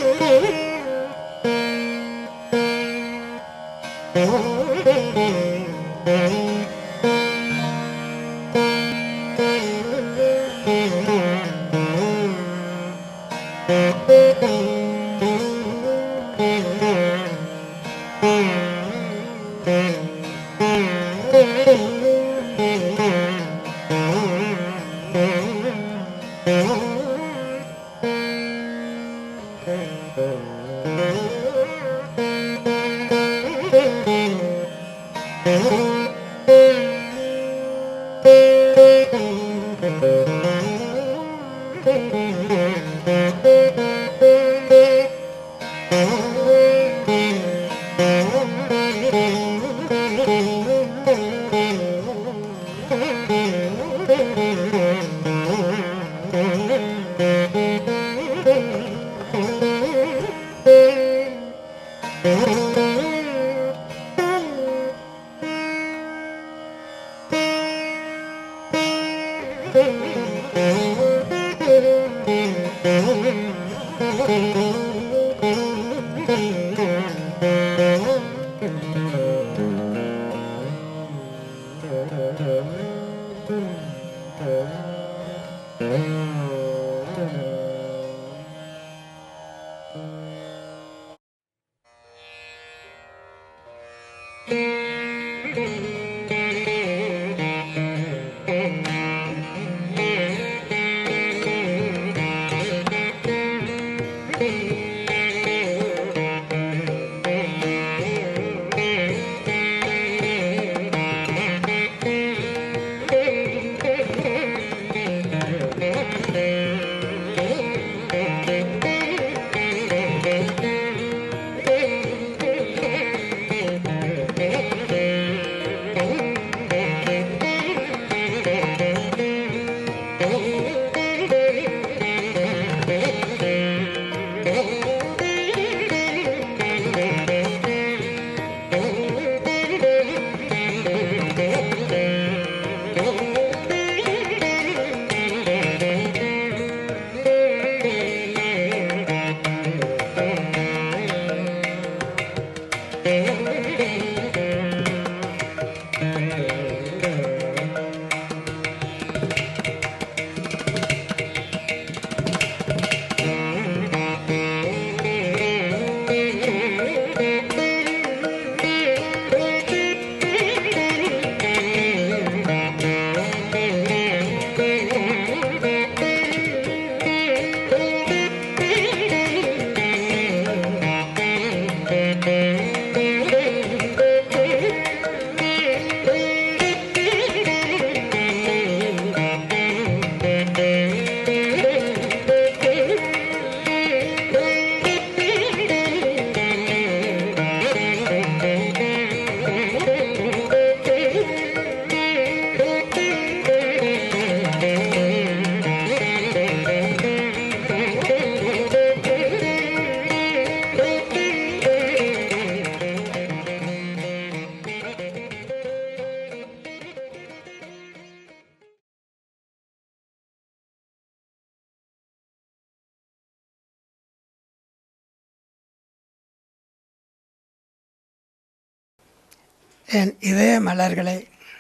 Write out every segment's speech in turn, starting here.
என் இதய மலர்களே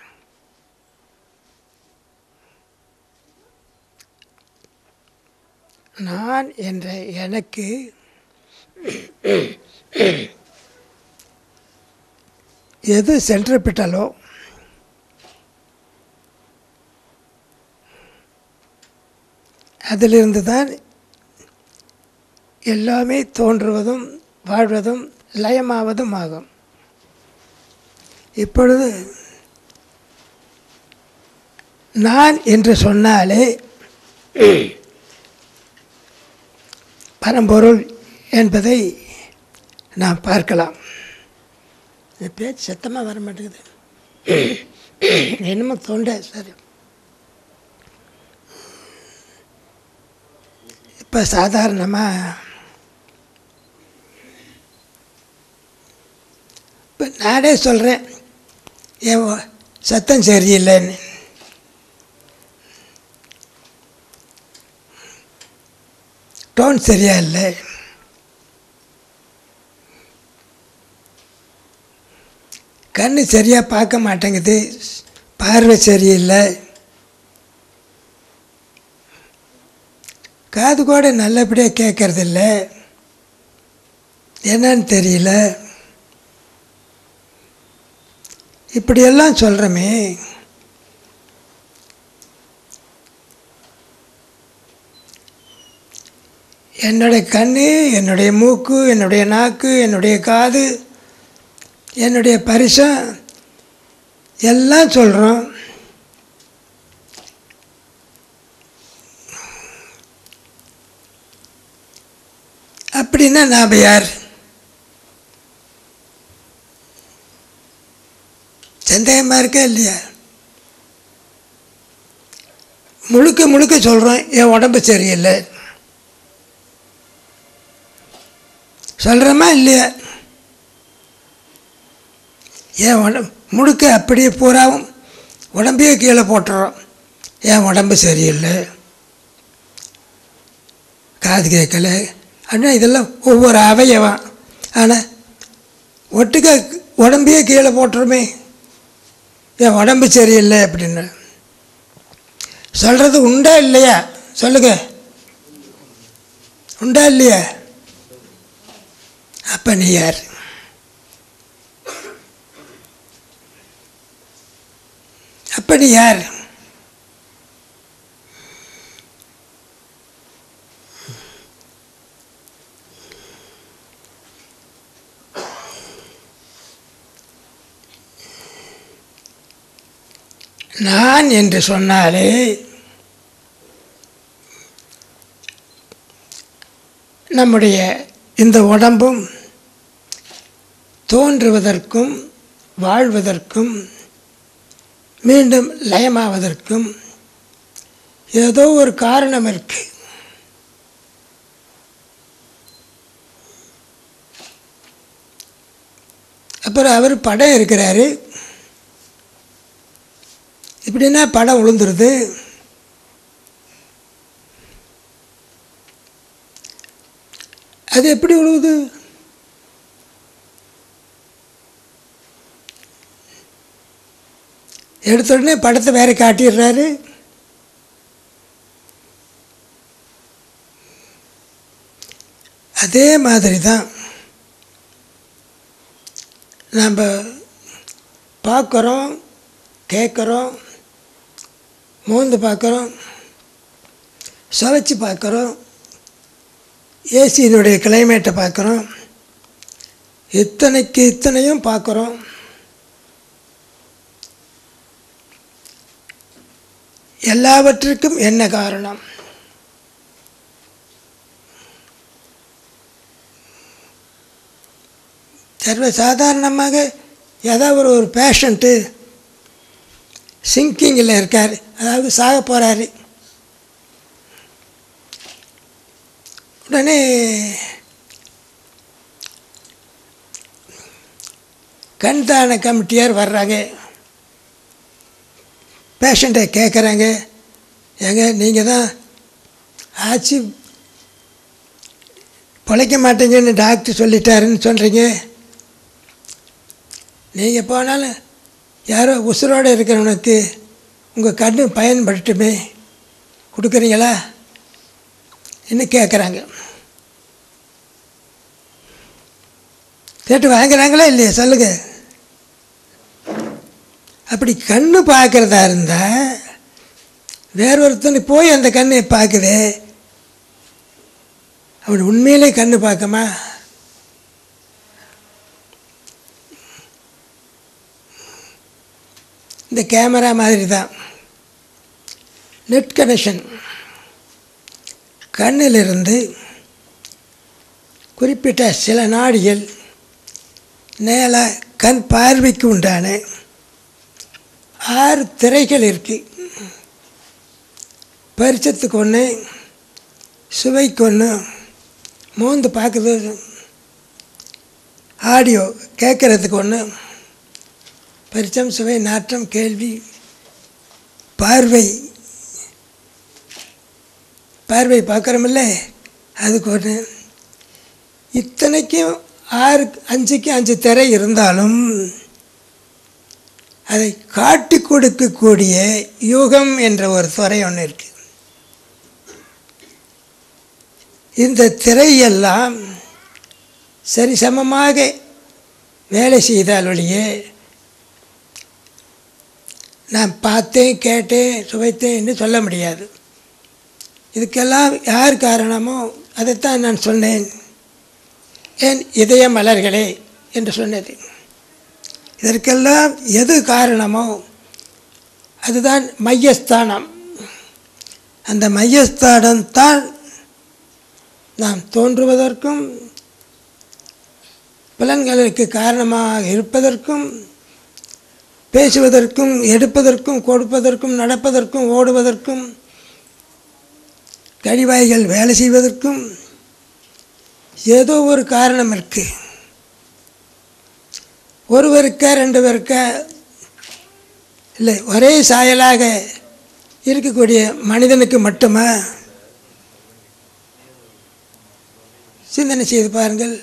நான் என்ற எனக்கு எது சென்றுபிட்டலோ அதிலிருந்து தான் எல்லாமே தோன்றுவதும் வாழ்வதும் லயமாவதும் ஆகும் இப்பொழுது நான் என்று சொன்னாலே பரம்பொருள் என்பதை நாம் பார்க்கலாம் இந்த பேச்சு சத்தமாக வர மாட்டேங்குது என்னமோ தொண்டை சரி இப்போ சாதாரணமாக இப்போ நானே சொல்கிறேன் என் வ- சத்தம் சரியில்லைன்னு டோன் சரியா இல்லை கண்ணு சரியாக பார்க்க மாட்டேங்குது பார்வை சரியில்லை காது கூட நல்லபடியாக கேட்கறதில்ல என்னன்னு தெரியல இப்படியெல்லாம் சொல்கிறோமே என்னுடைய கண் என்னுடைய மூக்கு என்னுடைய நாக்கு என்னுடைய காது என்னுடைய பரிசம் எல்லாம் சொல்கிறோம் அப்படின்னா நாம் யார் சந்தேகமாக இருக்கா இல்லையா முழுக்க முழுக்க சொல்கிறோம் என் உடம்பு சரியில்லை சொல்கிறோமா இல்லையா என் உடம்பு முழுக்க அப்படியே பூராவும் உடம்பையே கீழே போட்டுறோம் என் உடம்பு சரியில்லை காது கேட்கல அப்படின்னா இதெல்லாம் ஒவ்வொரு அவயவம் ஆனால் ஒட்டுக்க உடம்பையே கீழே போட்டுருமே என் உடம்பு சரியில்லை அப்படின்னு சொல்கிறது உண்டா இல்லையா சொல்லுங்க உண்டா இல்லையா அப்போ நீ யார் அப்போ நீ யார் நான் என்று சொன்னாலே நம்முடைய இந்த உடம்பும் தோன்றுவதற்கும் வாழ்வதற்கும் மீண்டும் லயமாவதற்கும் ஏதோ ஒரு காரணம் இருக்கு அப்புறம் அவர் படம் இருக்கிறாரு இப்படின்னா படம் விழுந்துருது அது எப்படி விழுவுது எடுத்த உடனே படத்தை வேற காட்டிடுறாரு அதே மாதிரி தான் நாம் பார்க்குறோம் கேட்குறோம் மோந்து பார்க்குறோம் சுவைச்சி பார்க்குறோம் ஏசியினுடைய கிளைமேட்டை பார்க்குறோம் இத்தனைக்கு இத்தனையும் பார்க்குறோம் எல்லாவற்றிற்கும் என்ன காரணம் சர்வ சாதாரணமாக ஏதாவது ஒரு ஒரு பேஷண்ட்டு சிங்கிங்கில் இருக்கார் அதாவது சாக போகிறாரு உடனே கண் தான கமிட்டியார் வர்றாங்க பேஷண்ட்டை கேட்குறாங்க ஏங்க நீங்கள் தான் ஆச்சு பிழைக்க மாட்டீங்கன்னு டாக்டர் சொல்லிட்டாருன்னு சொல்கிறீங்க நீங்கள் போனாலும் யாரோ உசுரோடு இருக்கிறவனுக்கு உங்கள் கண்ணு பயன்படுத்துமே கொடுக்குறீங்களா இன்னும் கேட்குறாங்க கேட்டு வாங்குறாங்களா இல்லையா சொல்லுங்க அப்படி கண்ணு பார்க்குறதா இருந்தால் வேற ஒருத்தனை போய் அந்த கண்ணை பார்க்குது அவன் உண்மையிலே கண்ணு பார்க்கமா இந்த கேமரா மாதிரி தான் நெட் கனெக்ஷன் கண்ணிலிருந்து குறிப்பிட்ட சில நாடிகள் நேல கண் பார்வைக்கு உண்டான ஆறு திரைகள் இருக்குது பரிச்சத்துக்கு ஒன்று சுவைக்கு ஒன்று மோந்து பார்க்குது ஆடியோ கேட்குறதுக்கு ஒன்று பரிச்சம் சுவை நாற்றம் கேள்வி பார்வை பார்வை பார்க்குறோமில்ல அதுக்கு ஒன்று இத்தனைக்கும் ஆறு அஞ்சுக்கு அஞ்சு திரை இருந்தாலும் அதை காட்டி கொடுக்கக்கூடிய யுகம் என்ற ஒரு துறை ஒன்று இருக்குது இந்த திரையெல்லாம் சரிசமமாக வேலை செய்தால் ஒழியே நான் பார்த்தேன் கேட்டேன் சுவைத்தேன் என்று சொல்ல முடியாது இதுக்கெல்லாம் யார் காரணமோ அதைத்தான் நான் சொன்னேன் ஏன் இதய மலர்களே என்று சொன்னது இதற்கெல்லாம் எது காரணமோ அதுதான் மையஸ்தானம் அந்த மையஸ்தானம் தான் நாம் தோன்றுவதற்கும் புலன்களுக்கு காரணமாக இருப்பதற்கும் பேசுவதற்கும் எடுப்பதற்கும் கொடுப்பதற்கும் நடப்பதற்கும் ஓடுவதற்கும் கழிவாய்கள் வேலை செய்வதற்கும் ஏதோ ஒரு காரணம் இருக்கு ஒருவருக்கா ரெண்டு பேருக்கா இல்லை ஒரே சாயலாக இருக்கக்கூடிய மனிதனுக்கு மட்டுமா சிந்தனை செய்து பாருங்கள்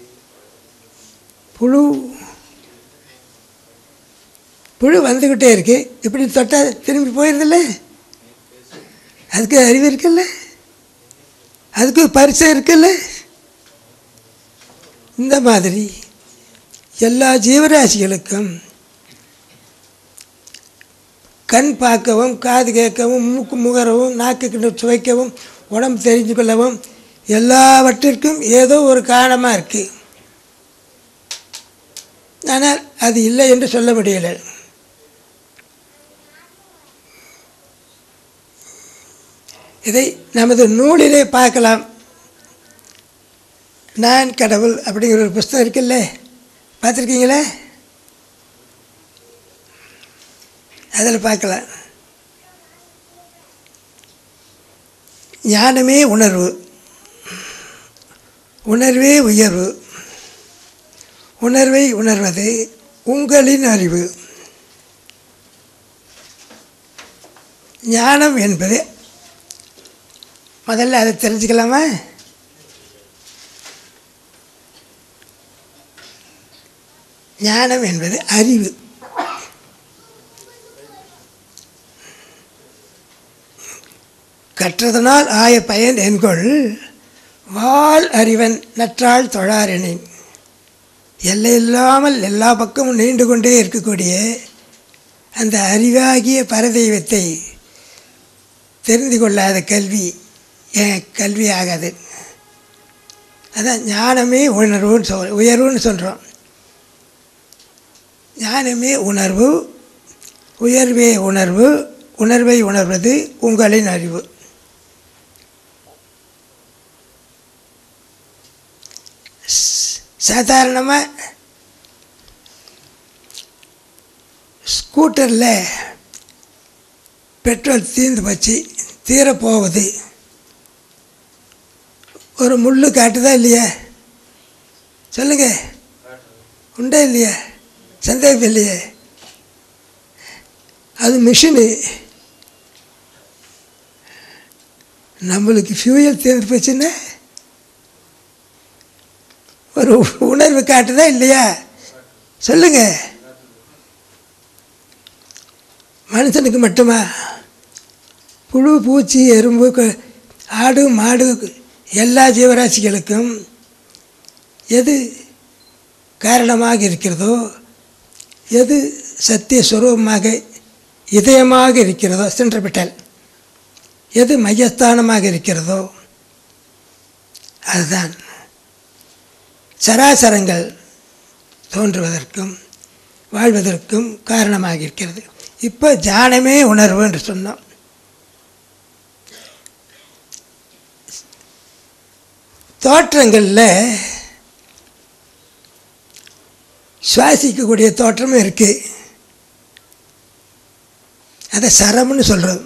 புழு புழு வந்துக்கிட்டே இருக்கு இப்படி தொட்டால் திரும்பி போயிருதில்ல அதுக்கு அறிவு இருக்குல்ல அதுக்கு பரிசு இருக்குல்ல இந்த மாதிரி எல்லா ஜீவராசிகளுக்கும் கண் பார்க்கவும் காது கேட்கவும் மூக்கு முகரவும் நாக்கு கிட்ட சுவைக்கவும் உடம்பு தெரிஞ்சு கொள்ளவும் எல்லாவற்றிற்கும் ஏதோ ஒரு காரணமாக இருக்குது ஆனால் அது இல்லை என்று சொல்ல முடியலை இதை நமது நூலிலே பார்க்கலாம் நான் கடவுள் அப்படிங்கிற ஒரு புஸ்தகம் இருக்குல்ல பார்த்துருக்கீங்களே அதில் பார்க்கலாம் ஞானமே உணர்வு உணர்வே உயர்வு உணர்வை உணர்வது உங்களின் அறிவு ஞானம் என்பது முதல்ல அதை தெரிஞ்சுக்கலாமா ஞானம் என்பது அறிவு கற்றதனால் ஆய பயன் என்கொள் வாழ் அறிவன் நற்றாள் தொழாரெனின் எல்லையில்லாமல் எல்லா பக்கமும் நீண்டு கொண்டே இருக்கக்கூடிய அந்த அறிவாகிய பரதெய்வத்தை தெரிந்து கொள்ளாத கல்வி என் கல்வி ஆகாது அதான் ஞானமே உணர்வுன்னு சொல் உயர்வுன்னு சொல்கிறோம் ஞானமே உணர்வு உயர்வே உணர்வு உணர்வை உணர்வது உங்களின் அறிவு சாதாரணமாக ஸ்கூட்டரில் பெட்ரோல் தீர்ந்து போச்சு தீரப்போகுது ஒரு முள் காட்டுதா இல்லையா சொல்லுங்க உண்டா இல்லையா சந்தேகம் இல்லையே அது மிஷினு நம்மளுக்கு ஃபியூயல் தீர்ந்து போச்சுன்னா ஒரு உணர்வு காட்டுதா இல்லையா சொல்லுங்க மனுஷனுக்கு மட்டுமா புழு பூச்சி எறும்பு க- ஆடு மாடு எல்லா ஜீவராசிகளுக்கும் எது காரணமாக இருக்கிறதோ எது சத்திய சுரூபமாக இதயமாக இருக்கிறதோ சென்ட்ரபிட்டல் எது மையஸ்தானமாக இருக்கிறதோ அதுதான் சராசரங்கள் தோன்றுவதற்கும் வாழ்வதற்கும் காரணமாக இருக்கிறது இப்போ ஜானமே உணர்வு என்று சொன்னோம் தோற்றங்களில் சுவாசிக்கக்கூடிய தோற்றமும் இருக்குது அதை சரம்னு சொல்கிறோம்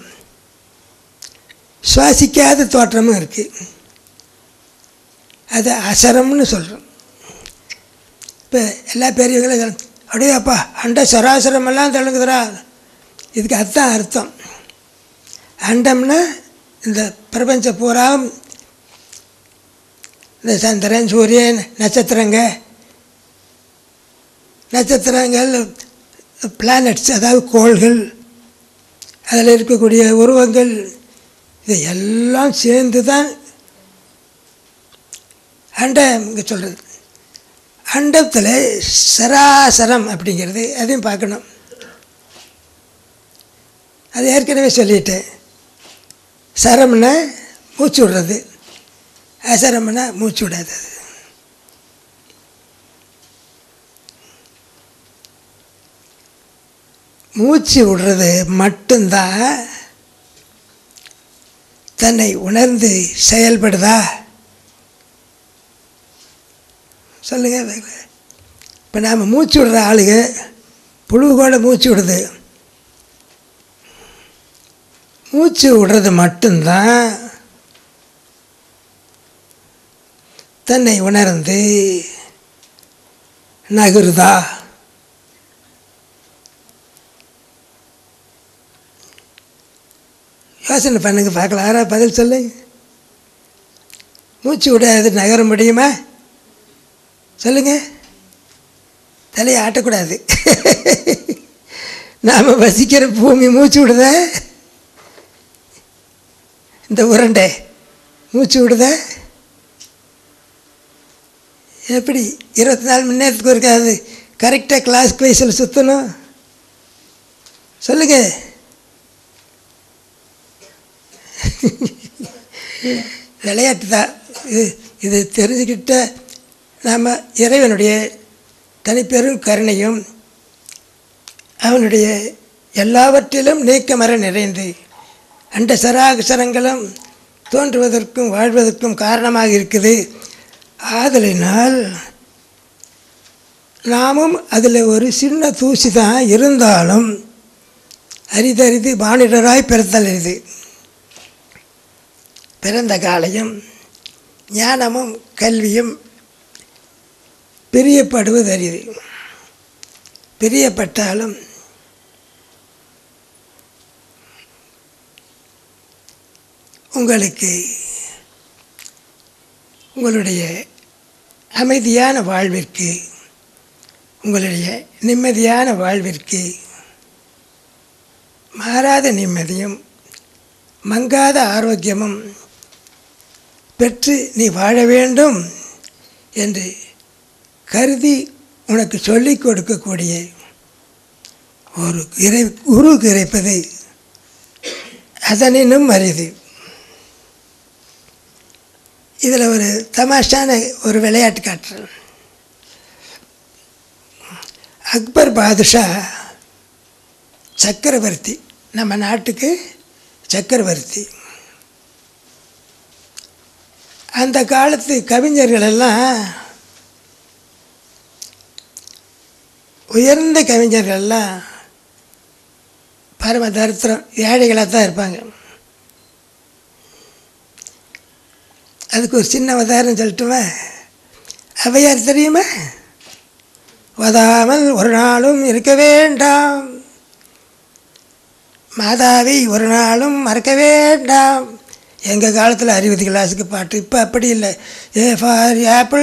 சுவாசிக்காத தோற்றமும் இருக்குது அதை அசரம்னு சொல்கிறோம் இப்போ எல்லா பெரியவங்களும் அப்படியே அப்பா அண்ட சராசரமெல்லாம் தெலுங்குதுரா இதுக்கு அதுதான் அர்த்தம் அண்டம்னா இந்த பிரபஞ்ச பூரா இந்த சந்திரன் சூரியன் நட்சத்திரங்க நட்சத்திரங்கள் பிளானட்ஸ் அதாவது கோள்கள் அதில் இருக்கக்கூடிய உருவங்கள் இது எல்லாம் சேர்ந்து தான் அண்டம் இங்கே சொல்கிறது அண்டத்தில் சராசரம் அப்படிங்கிறது அதையும் பார்க்கணும் அது ஏற்கனவே சொல்லிட்டேன் சரம்னா மூச்சு விடுறது அசரம்னா மூச்சு விடாது அது மூச்சு விடுறது மட்டும்தான் தன்னை உணர்ந்து செயல்படுதா சொல்லுங்க இப்போ நாம் மூச்சு விடுற ஆளுங்க புழு கூட மூச்சு விடுது மூச்சு விடுறது மட்டும்தான் தன்னை உணர்ந்து நகருதா யோசனை பண்ணுங்க பார்க்கலாம் யாராவது பதில் சொல்லு மூச்சு விடாது நகர முடியுமா சொல்லுங்க தலையை ஆட்டக்கூடாது நாம் வசிக்கிற பூமி மூச்சு விடுத இந்த உருண்டை மூச்சு விடுத எப்படி இருபத்தி நாலு மணி நேரத்துக்கு இருக்காது கரெக்டாக கிளாஸ்க்கு வயசில் சுற்றணும் சொல்லுங்கள் விளையாட்டு தான் இது இது தெரிஞ்சுக்கிட்ட நாம் இறைவனுடைய தனிப்பெரும் கருணையும் அவனுடைய எல்லாவற்றிலும் நீக்கமர நிறைந்து அண்ட சராசரங்களும் தோன்றுவதற்கும் வாழ்வதற்கும் காரணமாக இருக்குது ஆதலினால் நாமும் அதில் ஒரு சின்ன தூசி தான் இருந்தாலும் அரிதறிது மானிடராய் பிறத்தல் இது பிறந்த காலையும் ஞானமும் கல்வியும் பிரியப்படுவது அரிது பிரியப்பட்டாலும் உங்களுக்கு உங்களுடைய அமைதியான வாழ்விற்கு உங்களுடைய நிம்மதியான வாழ்விற்கு மாறாத நிம்மதியும் மங்காத ஆரோக்கியமும் பெற்று நீ வாழ வேண்டும் என்று கருதி உனக்கு சொல்லிக் கொடுக்கக்கூடிய ஒரு இறை குரு கிடைப்பது அதனினும் அரிது இதில் ஒரு தமாஷான ஒரு விளையாட்டு காட்டுறேன் அக்பர் பாதுஷா சக்கரவர்த்தி நம்ம நாட்டுக்கு சக்கரவர்த்தி அந்த காலத்து கவிஞர்கள் எல்லாம் உயர்ந்த கவிஞர்கள் எல்லாம் பரம தரித்திரம் ஏழைகளாக தான் இருப்பாங்க அதுக்கு ஒரு சின்ன உதாரணம் சொல்லட்டுமா அவையார் தெரியுமா வதாமல் ஒரு நாளும் இருக்க வேண்டாம் மாதாவை ஒரு நாளும் மறக்க வேண்டாம் எங்கள் காலத்தில் அறுபது கிளாஸுக்கு பாட்டு இப்போ அப்படி இல்லை ஏ ஃபார் ஆப்பிள்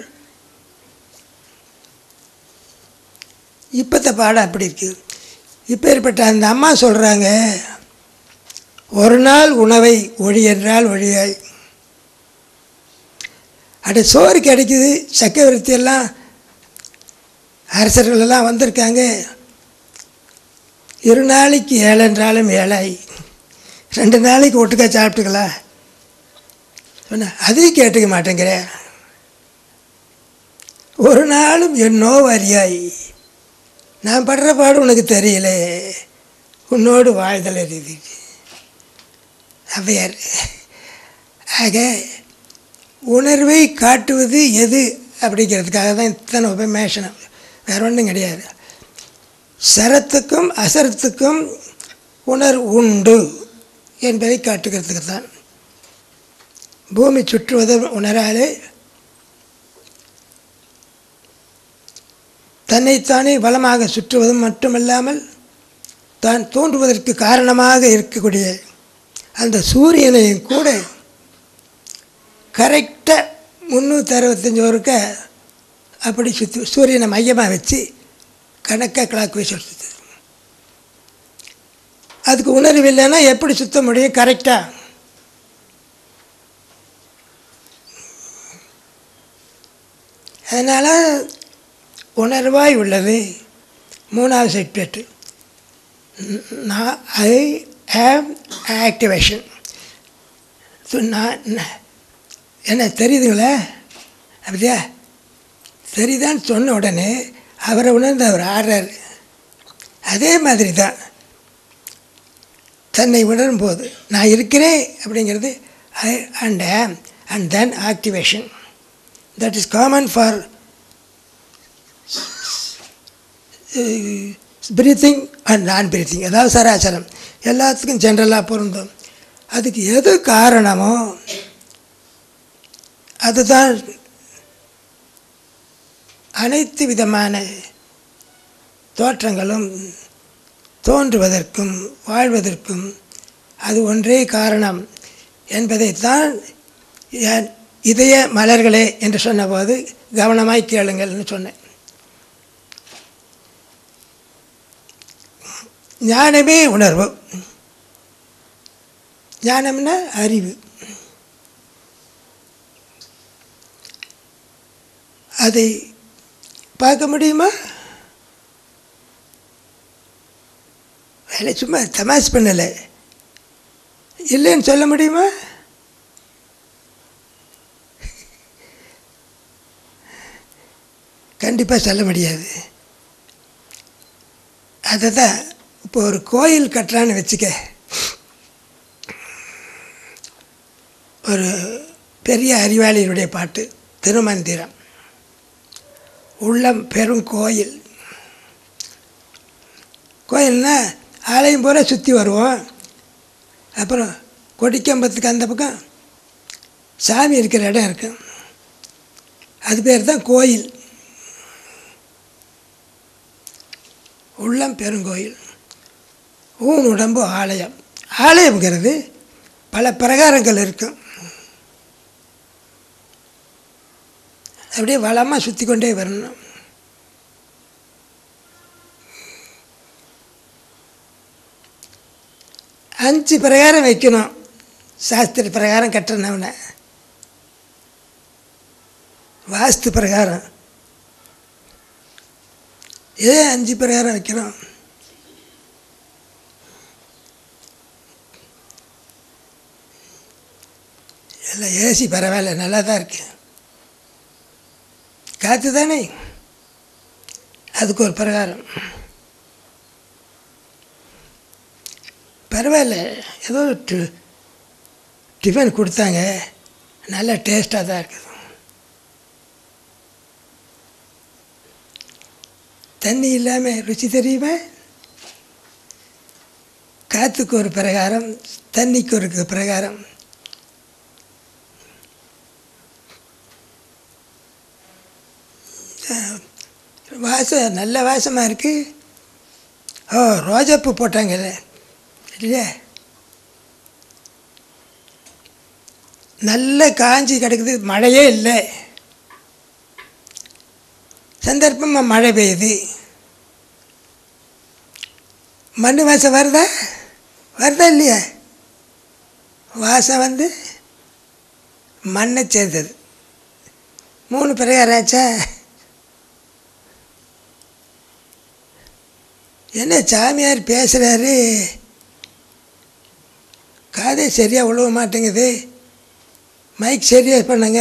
இப்போத்த பாடம் அப்படி இருக்குது இப்போ ஏற்பட்ட அந்த அம்மா சொல்கிறாங்க ஒரு நாள் உணவை ஒழி என்றால் ஒழியாய் அட சோறு கிடைக்குது சக்கரவர்த்தி எல்லாம் அரசர்கள் எல்லாம் வந்திருக்காங்க இரு நாளைக்கு ஏழு என்றாலும் ஏழாய் ரெண்டு நாளைக்கு ஒட்டுக்கா சாப்பிட்டுக்கலாம் சொன்ன அதையும் கேட்டுக்க மாட்டேங்கிற ஒரு நாளும் என்னோ வரியாய் நான் படுற பாடு உனக்கு தெரியல உன்னோடு வாழ்தல் அறிது அவ்வையார் ஆக உணர்வை காட்டுவது எது அப்படிங்கிறதுக்காக தான் இத்தனை உபமேஷனம் வேறு ஒன்றும் கிடையாது சரத்துக்கும் அசரத்துக்கும் உணர்வு உண்டு என்பதை காட்டுகிறதுக்கு தான் பூமி சுற்றுவதும் உணராலே தன்னைத்தானே வளமாக சுற்றுவதும் மட்டுமல்லாமல் தான் தோன்றுவதற்கு காரணமாக இருக்கக்கூடிய அந்த சூரியனையும் கூட கரெக்டாக முந்நூற்றி அறுபத்தஞ்சி ஒருக்க அப்படி சுற்றி சூரியனை மையமாக வச்சு கணக்காக கிளாக் வைஸ் சுற்றுது அதுக்கு உணர்வு இல்லைன்னா எப்படி சுத்த முடியும் கரெக்டாக அதனால் உணர்வாய் உள்ளது மூணாவது செக்டெட்டு நான் ஐ ஆம் ஆக்டிவேஷன் ஸோ நான் நான்- என்ன தெரியுதுங்களா அப்படியா சரிதான்னு சொன்ன உடனே அவரை உணர்ந்து அவர் ஆடுறாரு அதே மாதிரி தான் தன்னை உணரும் போது நான் இருக்கிறேன் அப்படிங்கிறது I and am and then activation that is common for breathing and non breathing அதாவது சராசரம் எல்லாத்துக்கும் ஜென்ரலாக பொருந்தும் அதுக்கு எது காரணமோ அதுதான் அனைத்து விதமான தோற்றங்களும் தோன்றுவதற்கும் வாழ்வதற்கும் அது ஒன்றே காரணம் என்பதைத்தான் என் இதய மலர்களே என்று சொன்னபோது கவனமாய் கேளுங்கள்னு சொன்னேன் ஞானமே உணர்வு ஞானம்னா அறிவு அதை பார்க்க முடியுமா வேலை சும்மா தமாஷ் பண்ணலை இல்லைன்னு சொல்ல முடியுமா கண்டிப்பாக சொல்ல முடியாது அதை தான் இப்போ ஒரு கோயில் கட்டுறான்னு வச்சுக்க ஒரு பெரிய அறிவாளியினுடைய பாட்டு திருமந்திரம் உள்ளம் பெரும் கோயில் கோயில்னா ஆலயம் பூரா சுற்றி வருவோம் அப்புறம் கொடிக்கம்பத்துக்கு அந்த பக்கம் சாமி இருக்கிற இடம் இருக்கு அது பேர் தான் கோயில் உள்ளம் பெருங்கோயில் ஊன் உடம்பு ஆலயம் ஆலயம்ங்கிறது பல பிரகாரங்கள் இருக்கும் அப்படியே வளமாக சுற்றி கொண்டே வரணும் அஞ்சு பிரகாரம் வைக்கணும் சாஸ்திர பிரகாரம் கட்டணவனை வாஸ்து பிரகாரம் ஏன் அஞ்சு பிரகாரம் வைக்கிறோம் எல்லாம் ஏசி பரவாயில்ல நல்லா தான் இருக்கு காற்று தானே அதுக்கு ஒரு பிரகாரம் பரவாயில்ல ஏதோ டி டிஃபன் கொடுத்தாங்க நல்ல டேஸ்ட்டாக தான் இருக்குது தண்ணி இல்லாமல் ருச்சி தெரியுமா காற்றுக்கு ஒரு பிரகாரம் தண்ணிக்கு ஒரு பிரகாரம் வாசம் நல்ல வாசமாக இருக்குது ஓ ரோஜாப்பூ போட்டாங்கல்ல இல்லையா நல்ல காஞ்சி கிடக்குது மழையே இல்லை சந்தர்ப்பமாக மழை பெய்யுது மண் வாசம் வருதா வருதா இல்லையா வாசம் வந்து மண்ணை சேர்ந்தது மூணு பிரகாரம் ஆச்சா என்ன சாமியார் பேசுகிறாரு காதே சரியாக உழவ மாட்டேங்குது மைக் சரியாக பண்ணுங்க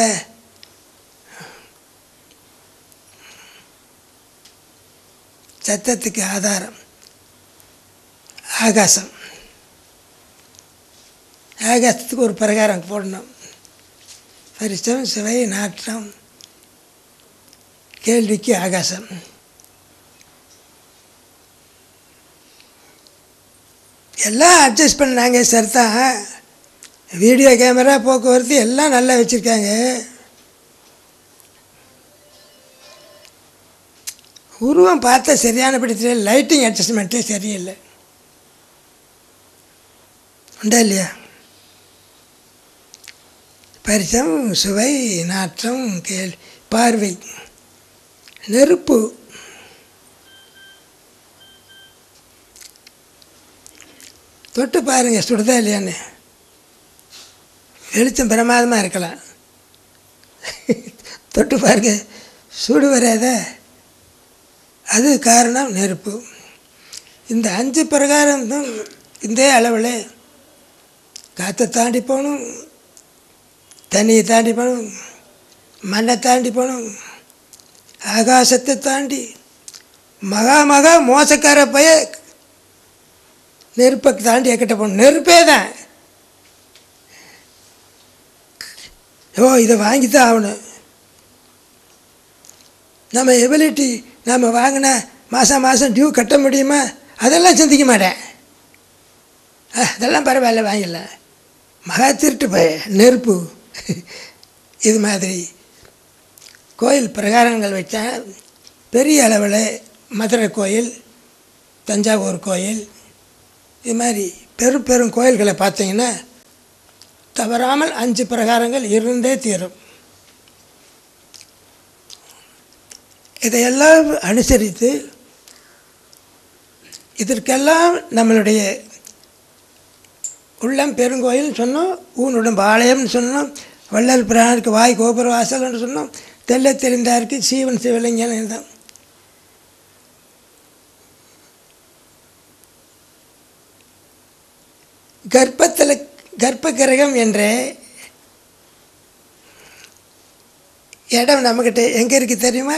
சத்தத்துக்கு ஆதாரம் ஆகாசம் ஆகாசத்துக்கு ஒரு பிரகாரம் போடணும் பரிசம் சிவை நாட்டம் கேள்விக்கு ஆகாசம் எல்லாம் அட்ஜஸ்ட் பண்ணாங்க சார் தான் வீடியோ கேமரா போக்குவரத்து எல்லாம் நல்லா வச்சுருக்காங்க உருவம் பார்த்தா சரியானபடி தெரியல லைட்டிங் அட்ஜஸ்ட்மெண்ட்டே சரியில்லை உண்டா இல்லையா பரிசம் சுவை நாற்றம் கேள் பார்வை நெருப்பு தொட்டு பாருங்கள் சுடுதா இல்லையான்னு வெளிச்சம் பிரமாதமாக இருக்கலாம் தொட்டு பாருங்க சூடு வராத அது காரணம் நெருப்பு இந்த அஞ்சு பிரகாரம் தான் இந்த அளவில் காற்றை தாண்டி போகணும் தண்ணியை தாண்டி போகணும் மண்ணை தாண்டி போகணும் ஆகாசத்தை தாண்டி மகா மகா மோசக்கார பைய நெருப்பை தாண்டி எக்கிட்ட போகணும் நெருப்பே தான் ஓ இதை வாங்கி தான் ஆகணும் நம்ம எபிலிட்டி நம்ம வாங்கினா மாதம் மாதம் டியூ கட்ட முடியுமா அதெல்லாம் சிந்திக்க மாட்டேன் ஆ, அதெல்லாம் பரவாயில்ல வாங்கிடலாம் மகா திருட்டு பய நெருப்பு இது மாதிரி கோயில் பிரகாரங்கள் வச்சா பெரிய அளவில் மதுரை கோயில் தஞ்சாவூர் கோயில் இது மாதிரி பெரும் பெரும் கோயில்களை பார்த்தீங்கன்னா தவறாமல் அஞ்சு பிரகாரங்கள் இருந்தே தீரும் இதையெல்லாம் அனுசரித்து இதற்கெல்லாம் நம்மளுடைய உள்ளம் பெருங்கோயில் சொன்னோம் ஊனுடன் பாளையம்னு சொன்னோம் வள்ளல் பிரானுக்கு வாய் கோபுர வாசல்னு சொன்னோம் தெல்ல தெரிந்தாருக்கு சீவன் சிவலிங்கன் இருந்தோம் கர்ப்பத்தில் கர்ப்ப கிரகம் என்ற இடம் நம்மக்கிட்ட எங்கே இருக்குது தெரியுமா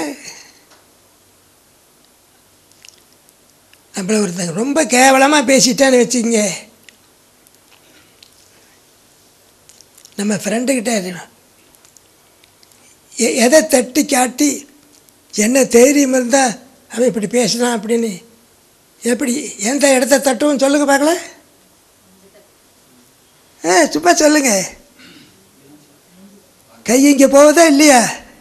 நம்மள ஒருத்தங்க ரொம்ப கேவலமாக பேசிட்டான்னு வச்சுக்கங்க நம்ம ஃப்ரெண்டுக்கிட்ட எ- எதை தட்டி காட்டி என்ன தைரியம் இருந்தால் அவன் இப்படி பேசினான் அப்படின்னு எப்படி எந்த இடத்த தட்டுவோம் சொல்லுங்க பார்க்கலாம் ஆ சும்மா சொல்லுங்க கை இங்கே போகுதா இல்லையா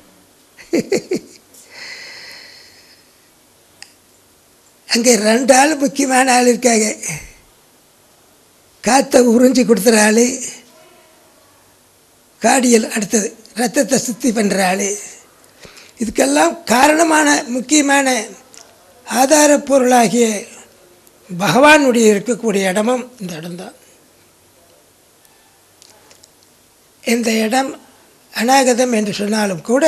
அங்கே ரெண்டு ஆள் முக்கியமான ஆள் இருக்காங்க காற்றை உறிஞ்சி கொடுத்துற ஆள் காடியல் அடுத்தது ரத்தத்தை சுத்தி பண்ணுற ஆள் இதுக்கெல்லாம் காரணமான முக்கியமான ஆதாரப் பொருளாகிய பகவானுடைய இருக்கக்கூடிய இடமும் இந்த இடம்தான் இந்த இடம் அநாகதம் என்று சொன்னாலும் கூட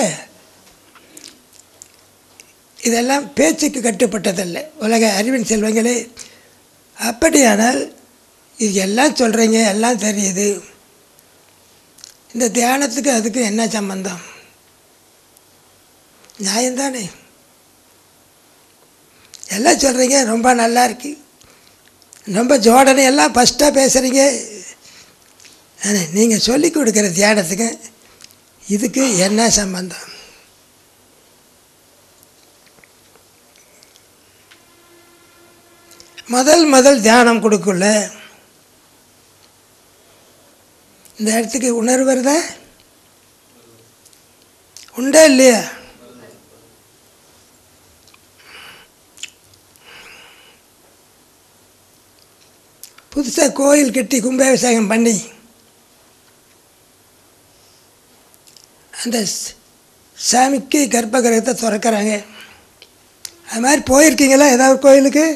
இதெல்லாம் பேச்சுக்கு கட்டுப்பட்டதல்ல உலக அறிவின் செல்வங்களே அப்படியானால் இது எல்லாம் சொல்கிறீங்க எல்லாம் தெரியுது இந்த தியானத்துக்கு அதுக்கு என்ன சம்பந்தம் நியாயம்தானே எல்லாம் சொல்கிறீங்க ரொம்ப நல்லா இருக்கு ரொம்ப ஜோடனை எல்லாம் ஃபஸ்ட்டாக பேசுகிறீங்க ஆனால் நீங்கள் சொல்லி கொடுக்குற தியானத்துக்கு இதுக்கு என்ன சம்பந்தம் முதல் முதல் தியானம் கொடுக்கல இந்த இடத்துக்கு உணர்வு வருதா உண்டா இல்லையா புதுசாக கோயில் கட்டி கும்பாபிஷேகம் பண்ணி அந்த ஸ்- சாமிக்கு கர்ப்ப கிரகத்தை திறக்கறாங்க அது மாதிரி போயிருக்கீங்களா ஏதாவது கோயிலுக்கு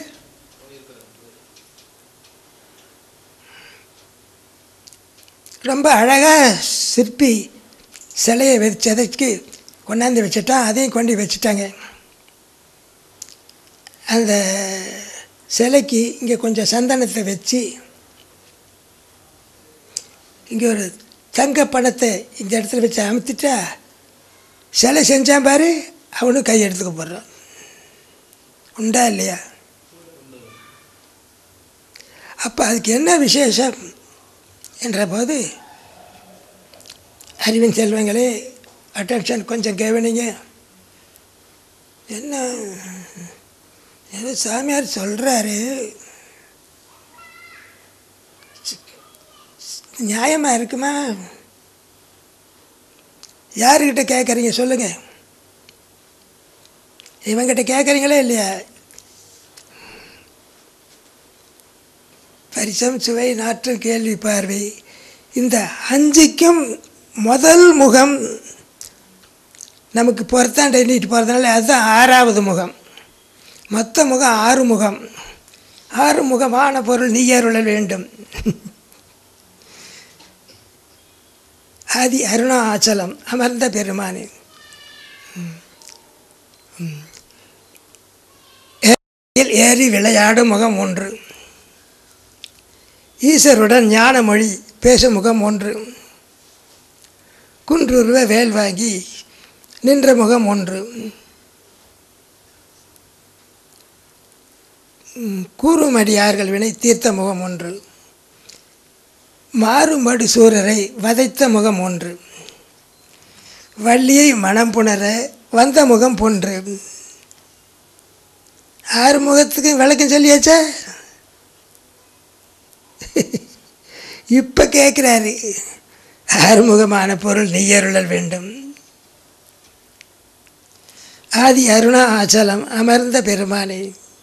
ரொம்ப அழகாக சிற்பி சிலையை வச்சதைக்கு கொண்டாந்து வச்சுட்டான் அதையும் கொண்டு வச்சுட்டாங்க அந்த சிலைக்கு இங்கே கொஞ்சம் சந்தனத்தை வச்சு இங்கே ஒரு தங்க பணத்தை இந்த இடத்துல வச்சு அமுத்திட்டா சிலை செஞ்சான் பாரு அவனும் கை எடுத்துக்க போடுறான் உண்டா இல்லையா அப்போ அதுக்கு என்ன விசேஷம் என்ற போது அறிவின் செல்வங்களே அட்டென்ஷன் கொஞ்சம் கவனிங்க என்ன ஏதோ சாமியார் சொல்கிறாரு நியாயமாக இருக்குமா யாருக்கிட்ட கேட்குறீங்க சொல்லுங்கள் இவங்கிட்ட கேட்குறீங்களே இல்லையா பரிசம் சுவை நாற்று கேள்வி பார்வை இந்த அஞ்சுக்கும் முதல் முகம் நமக்கு புறத்தாண்ட எண்ணிட்டு போகிறதுனால அதுதான் ஆறாவது முகம் மொத்த முகம் ஆறு முகம் ஆறுமுகமான பொருள் நீயருள வேண்டும் ஆதி அருணாச்சலம் அமர்ந்த பெருமானே ஏரியில் ஏறி விளையாடும் முகம் ஒன்று ஈஸ்வருடன் ஞான மொழி பேசும் முகம் ஒன்று குன்றுருவ வேல் வாங்கி நின்ற முகம் ஒன்று ம், கூறுமடியார்கள் வினை தீர்த்த முகம் ஒன்று மாறுமடு சூரரை வதைத்த முகம் ஒன்று வள்ளியை மனம் புணர வந்த முகம் பொன்று ஆறு முகத்துக்கு விளக்கம் சொல்லியாச்சா இப்போ கேட்குறாரு ஆறுமுகமான பொருள் நெய்யருளல் வேண்டும் ஆதி அருணா ஆச்சலம் அமர்ந்த பெருமானே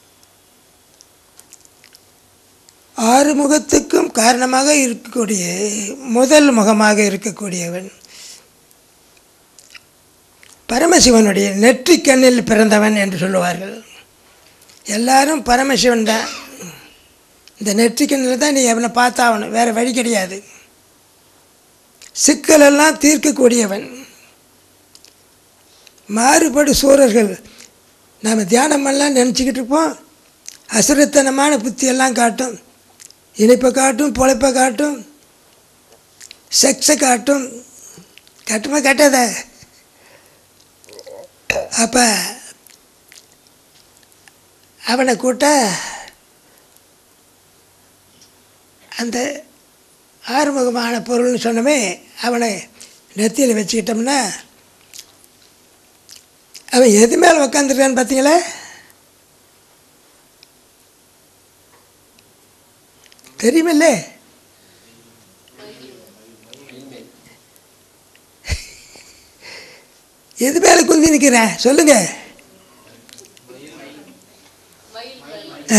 ஆறு முகத்துக்கும் காரணமாக இருக்கக்கூடிய முதல் முகமாக இருக்கக்கூடியவன் பரமசிவனுடைய நெற்றிக் கண்ணில் பிறந்தவன் என்று சொல்லுவார்கள் எல்லாரும் பரமசிவன் தான் இந்த நெற்றிக்கண்ணில் தான் நீ அவனை பார்த்தாகணும் வேறு வழி கிடையாது சிக்கலெல்லாம் தீர்க்கக்கூடியவன் மாறுபடு சூரர்கள் நாம் தியானமெல்லாம் நினச்சிக்கிட்டு இருப்போம் அசுரத்தனமான புத்தியெல்லாம் காட்டும் இனிப்பை காட்டும் பொழைப்பை காட்டும் செக்ஸை காட்டும் கட்டுமா கட்டாத அப்போ அவனை கூட்ட அந்த ஆறுமுகமான பொருள்னு சொன்னமே அவனை நெத்தியில் வச்சுக்கிட்டோம்னா அவன் எது மேலே உக்காந்துருக்கான்னு பார்த்தீங்களா தெரியுமில்ல எது மேலே குந்தி நிற்கிறேன் சொல்லுங்க ஆ,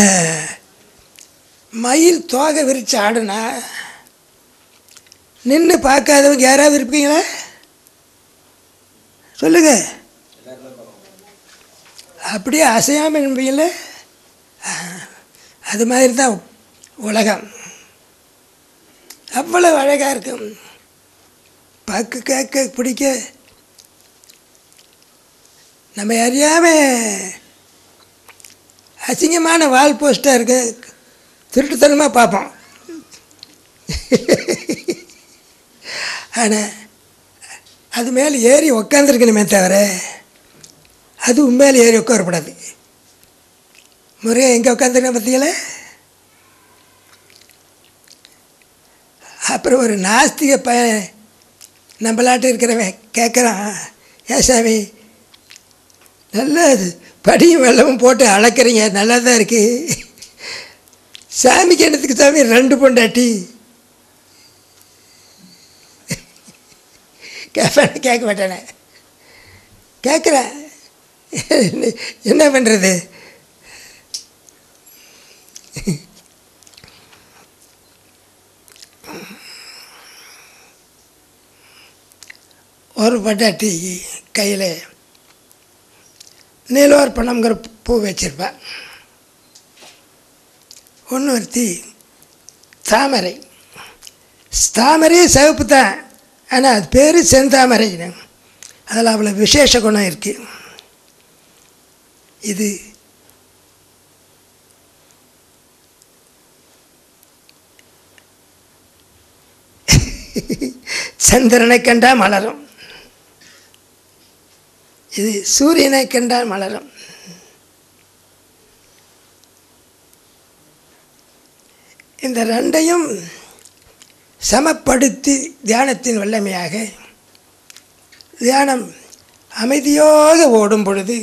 மயில் தோகை விரிச்சு ஆடுனா நின்று பார்க்காதவங்க யாராவது இருப்பீங்களா சொல்லுங்க அப்படியே அசையாமல் இருப்பீங்கள அது மாதிரி தான் உலகம் அவ்வளவு அழகாக இருக்கும் பார்க்க கேட்க பிடிக்க நம்ம அறியாமல் அசிங்கமான வால் போஸ்ட்டாக இருக்கு திருட்டுத்தனமாக பார்ப்போம் ஆனால் அது மேலே ஏறி உக்காந்துருக்கணுமே தவிர அது உண்மையில ஏறி உட்காரக்கூடாது முறையாக எங்கே உட்காந்துருக்கேன் பார்த்தீங்களா அப்புறம் ஒரு நாஸ்திக பையன் நம்மளாட்ட இருக்கிறவன் கேட்குறான் ஏன் சாமி நல்லா இது படியும் வெள்ளமும் போட்டு அளக்குறீங்க நல்லா தான் இருக்குது சாமிக்கு என்னத்துக்கு சாமி ரெண்டு பொண்டாட்டி கேட்பேன் கேட்க மாட்டேனே கேட்குறேன் என்ன பண்ணுறது ஒரு பொண்டாட்டி கையில் நீலோர் பணம்ங்கிற பூ வச்சிருப்பேன் ஒன்று ஒருத்தி தாமரை தாமரையே சிவப்பு தான் ஆனால் அது பேர் செந்தாமரை அதில் அவ்வளோ விசேஷ குணம் இருக்குது இது சந்திரனை கண்டா மலரும் இது சூரியனை கண்டால் மலரும் இந்த ரெண்டையும் சமப்படுத்தி தியானத்தின் வல்லமையாக தியானம் அமைதியாக ஓடும் பொழுது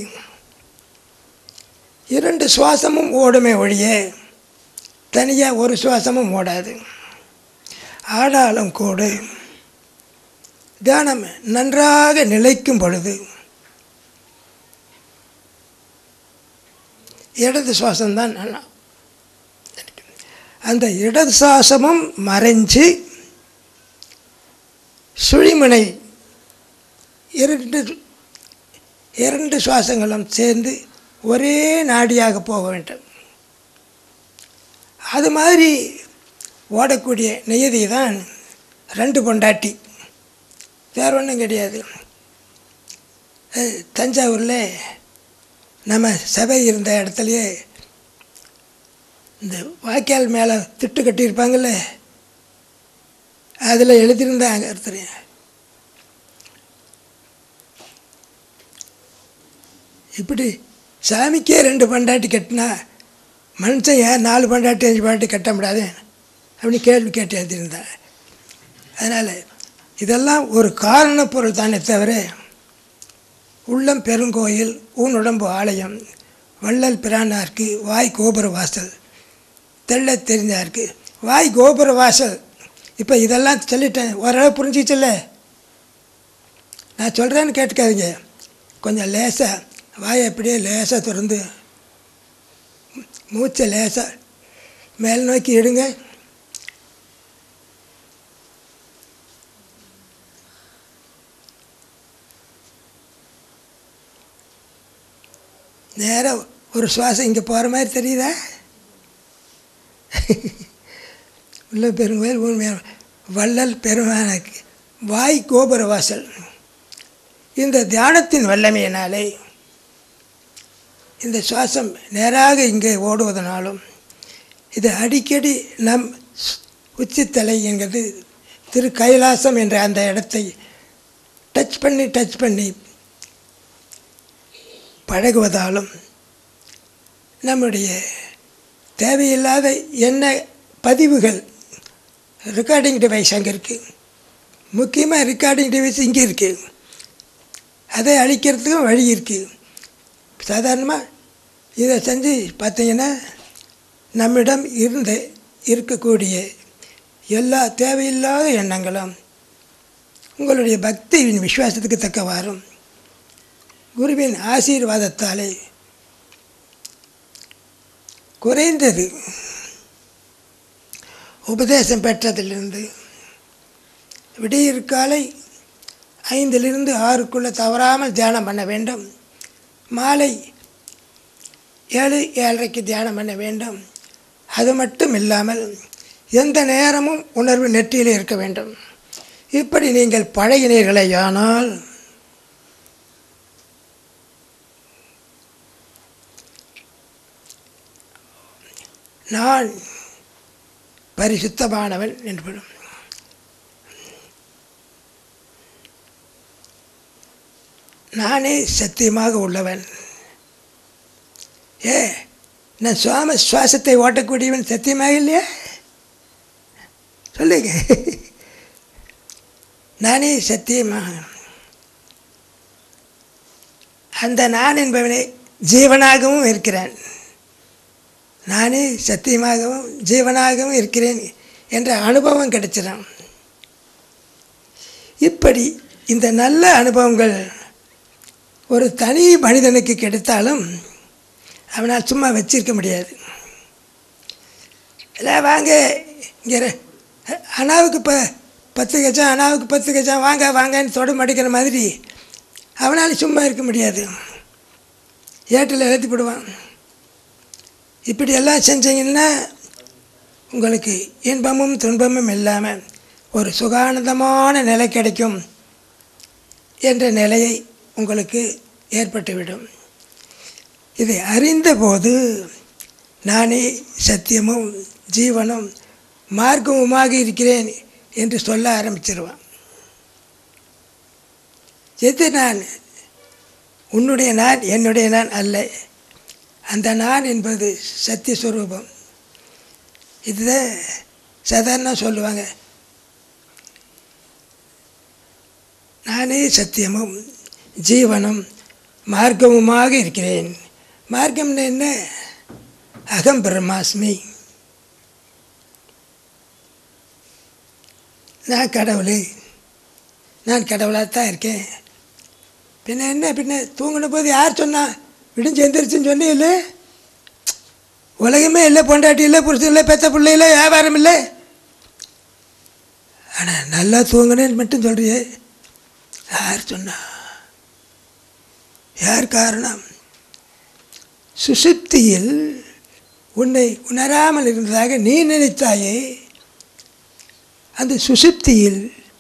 இரண்டு சுவாசமும் ஓடுமே ஒழிய தனியாக ஒரு சுவாசமும் ஓடாது ஆனாலும் கூட தியானம் நன்றாக நிலைக்கும் பொழுது இடது சுவாசம்தான் நல்லா அந்த இடது சுவாசமும் மறைஞ்சு சுழிமுனை இரண்டு இரண்டு சுவாசங்களும் சேர்ந்து ஒரே நாடியாக போக வேண்டும் அது மாதிரி ஓடக்கூடிய நியதி தான் ரெண்டு பொண்டாட்டி வேறு ஒன்றும் கிடையாது அஹ், தஞ்சாவூரில் நம்ம சபை இருந்த இடத்துலையே இந்த வாய்க்கால் மேலே திட்டு கட்டியிருப்பாங்கள்ல அதில் எழுதியிருந்தாங்க ஒருத்தர் இப்படி சாமிக்கே ரெண்டு பண்டாட்டி கட்டினா மனுஷன் ஏன் நாலு பண்டாட்டி அஞ்சு பண்டாட்டி கட்ட முடியாது அப்படின்னு கேள்வி கேட்டு எழுதியிருந்தேன் அதனால் இதெல்லாம் ஒரு காரண பொருள் தானே தவிர உள்ளம் பெருங்கோயில் ஊன் உடம்பு ஆலயம் வள்ளல் பிரானார்க்கு வாய் கோபுர வாசல் தெள்ளத் தெரிஞ்சாருக்கு வாய் கோபுர வாசல் இப்போ இதெல்லாம் சொல்லிட்டேன் ஓரளவு புரிஞ்சிச்சுல்ல நான் சொல்கிறேன்னு கேட்டுக்காதீங்க கொஞ்சம் லேசாக வாயை அப்படியே லேசாக திறந்து மூச்சை லேசாக மேல் நோக்கி எடுங்க நேராக ஒரு சுவாசம் இங்கே போகிற மாதிரி தெரியுதா உள்ள பெருங்கோயில் உண்மையான வள்ளல் பெருமானுக்கு வாய் கோபுர வாசல் இந்த தியானத்தின் வல்லமையினாலே இந்த சுவாசம் நேராக இங்கே ஓடுவதனாலும் இது அடிக்கடி நம் ஸ்- உச்சித்தலை என்கிறது திரு கைலாசம் என்ற அந்த இடத்தை டச் பண்ணி டச் பண்ணி பழகுவதாலும் நம்முடைய தேவையில்லாத என்ன பதிவுகள் ரெக்கார்டிங் டிவைஸ் அங்கே இருக்குது முக்கியமாக ரெக்கார்டிங் டிவைஸ் இங்கே இருக்குது அதை அழிக்கிறதுக்கும் வழி இருக்குது சாதாரணமாக இதை செஞ்சு பார்த்தீங்கன்னா நம்மிடம் இருந்து இருக்கக்கூடிய எல்லா தேவையில்லாத எண்ணங்களும் உங்களுடைய பக்தியின் விசுவாசத்துக்கு தக்கவாறும் குருவின் ஆசீர்வாதத்தாலே குறைந்தது உபதேசம் பெற்றதிலிருந்து விடியற் காலை ஐந்திலிருந்து ஆறுக்குள்ளே தவறாமல் தியானம் பண்ண வேண்டும் மாலை ஏழு ஏழரைக்கு தியானம் பண்ண வேண்டும் அது மட்டும் இல்லாமல் எந்த நேரமும் உணர்வு நெற்றியில் இருக்க வேண்டும் இப்படி நீங்கள் பழகினீர்களேயானால் நான் பரிசுத்தமானவன் என்படும் நானே சத்தியமாக உள்ளவன் ஏ நான் சுவாம சுவாசத்தை ஓட்டக்கூடியவன் சத்தியமாக இல்லையா சொல்லுங்க நானே சத்தியமாக அந்த நான் என்பவனே ஜீவனாகவும் இருக்கிறேன் நானே சத்தியமாகவும் ஜீவனாகவும் இருக்கிறேன் என்ற அனுபவம் கிடைச்சிடும் இப்படி இந்த நல்ல அனுபவங்கள் ஒரு தனி மனிதனுக்கு கிடைத்தாலும் அவனால் சும்மா வச்சிருக்க முடியாது இல்லை வாங்க இங்கே இரு. அண்ணாவுக்கு ப பத்து கஜம் அண்ணாவுக்கு பத்து கஜம் வாங்க வாங்கன்னு தொட மடிக்கிற மாதிரி அவனால் சும்மா இருக்க முடியாது ஏட்டில் எழுதி போடுவான் இப்படி எல்லாம் செஞ்சீங்கன்னா உங்களுக்கு இன்பமும் துன்பமும் இல்லாமல் ஒரு சுகானந்தமான நிலை கிடைக்கும் என்ற நிலையை உங்களுக்கு ஏற்பட்டுவிடும் இதை அறிந்தபோது நானே சத்தியமும் ஜீவனும் மார்க்கமுமாக இருக்கிறேன் என்று சொல்ல ஆரம்பிச்சிருவான் எது நான் உன்னுடைய நான் என்னுடைய நான் அல்ல அந்த நான் என்பது சத்திய ஸ்வரூபம் இதுதான் சாதாரண சொல்லுவாங்க நானே சத்தியமும் ஜீவனும் மார்க்கமுமாக இருக்கிறேன் மார்க்கம்னு என்ன அகம் பிரம்மாஸ்மி நான் கடவுள் நான் கடவுளாக தான் இருக்கேன் பின்ன என்ன பின்ன தூங்கின போது யார் சொன்னா விடிஞ்சு எந்திரிச்சுன்னு சொன்னீங்களே உலகமே இல்லை பொண்டாட்டி இல்லை புருஷன் இல்லை பெத்த பிள்ளை இல்லை வியாபாரம் இல்லை ஆனால் நல்லா தூங்கினேன்னு மட்டும் சொல்றியே யார் சொன்னா யார் காரணம் சுசுப்தியில் உன்னை உணராமல் இருந்ததாக நீ நினைத்தாயே அந்த சுசுப்தியில்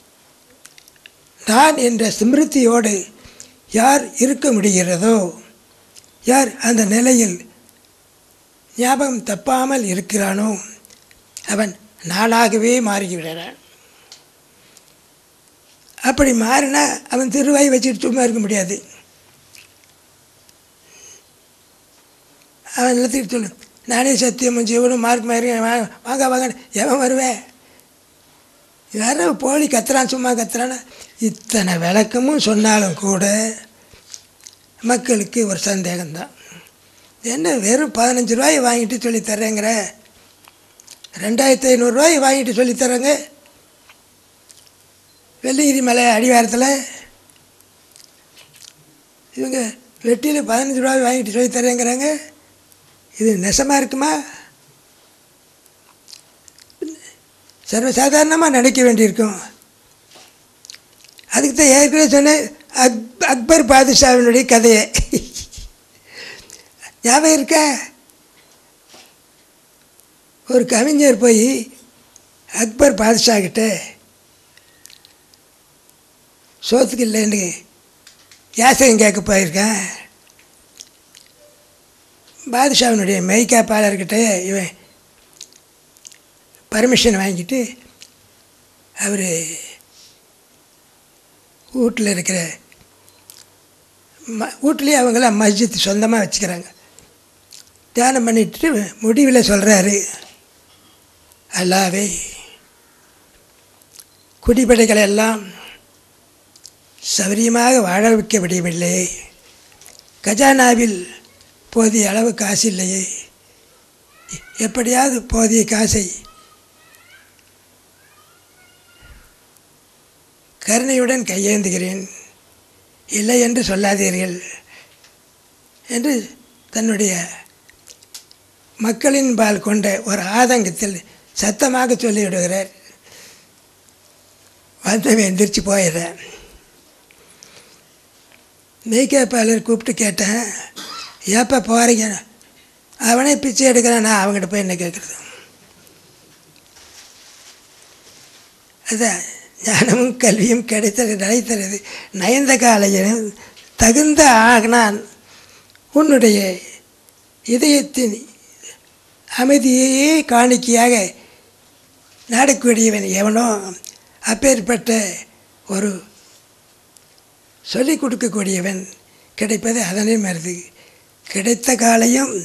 நான் என்ற ஸ்மிருதியோடு யார் இருக்க முடிகிறதோ யார் அந்த நிலையில் ஞாபகம் தப்பாமல் இருக்கிறானோ அவன் நானாகவே மாறிவிடுறான் அப்படி மாறினா அவன் திருவாய் வச்சுட்டு சும்மா இருக்க முடியாது அவன் எல்லாத்துக்கும் சொல்லு நானே சத்தியமும் ஜீவனும் மார்க் மாதிரி வாங்க வாங்க எவன் வருவேன் யாரோ போலி கத்துறான் சும்மா கத்துறான்னா இத்தனை விளக்கமும் சொன்னாலும் கூட மக்களுக்கு ஒரு சந்தேகம்தான் என்ன வெறும் பதினஞ்சு ரூபாய் வாங்கிட்டு சொல்லித் தர்றேங்கிற ரெண்டாயிரத்தி ஐநூறுரூவாய் வாங்கிட்டு சொல்லித் தர்றேங்க வெள்ளிகிரி மலை அடிவாரத்தில் இவங்க வெட்டியில் பதினஞ்சு ரூபாய் வாங்கிட்டு சொல்லித் தரேங்கிறாங்க இது நெசமாக இருக்குமா சர்வசாதாரணமாக நினைக்க வேண்டியிருக்கும் அதுக்கு தான் ஏற்கனவே சொன்னேன் அக் அக்பர் பாதுஷாவினுடைய கதையை ஞாபகம் இருக்கா ஒரு கவிஞர் போய் அக்பர் பாதுஷா கிட்ட சோத்துக்கு இல்லைன்னு யாசகம் கேட்க போயிருக்கேன் பாதுஷாவினுடைய மெய்காப்பாளர்கிட்ட இவன் பர்மிஷன் வாங்கிட்டு அவர் வீட்டில் இருக்கிற ம வீட்லேயே அவங்களாம் மஸ்ஜித் சொந்தமாக வச்சுக்கிறாங்க தியானம் பண்ணிட்டு முடிவில் சொல்கிறாரு அல்லாவே குடிப்படைகளை எல்லாம் சௌரியமாக வாழ வைக்க முடியவில்லை கஜானாவில் போதிய அளவு காசு இல்லையே எப்படியாவது போதிய காசை கருணையுடன் கையேந்துகிறேன் இல்லை என்று சொல்லாதீர்கள் என்று தன்னுடைய மக்களின் பால் கொண்ட ஒரு ஆதங்கத்தில் சத்தமாக சொல்லிவிடுகிறார் வந்தவன் எந்திரிச்சு போயிடுறேன் மெய்கேப்பாளர் கூப்பிட்டு கேட்டேன் எப்போ போகிறீங்க அவனே பிச்சை எடுக்கிறான் நான் அவங்ககிட்ட போய் என்ன கேட்குறது அதான் ஞானமும் கல்வியும் கிடைத்தது நிலைத்தது நயந்த காலையிலும் தகுந்த ஆகனான் உன்னுடைய இதயத்தின் அமைதியையே காணிக்கையாக நாடக்கூடியவன் எவனோ அப்பேற்பட்ட ஒரு சொல்லிக் கொடுக்கக்கூடியவன் கிடைப்பது அதனை மருது கிடைத்த காலையும்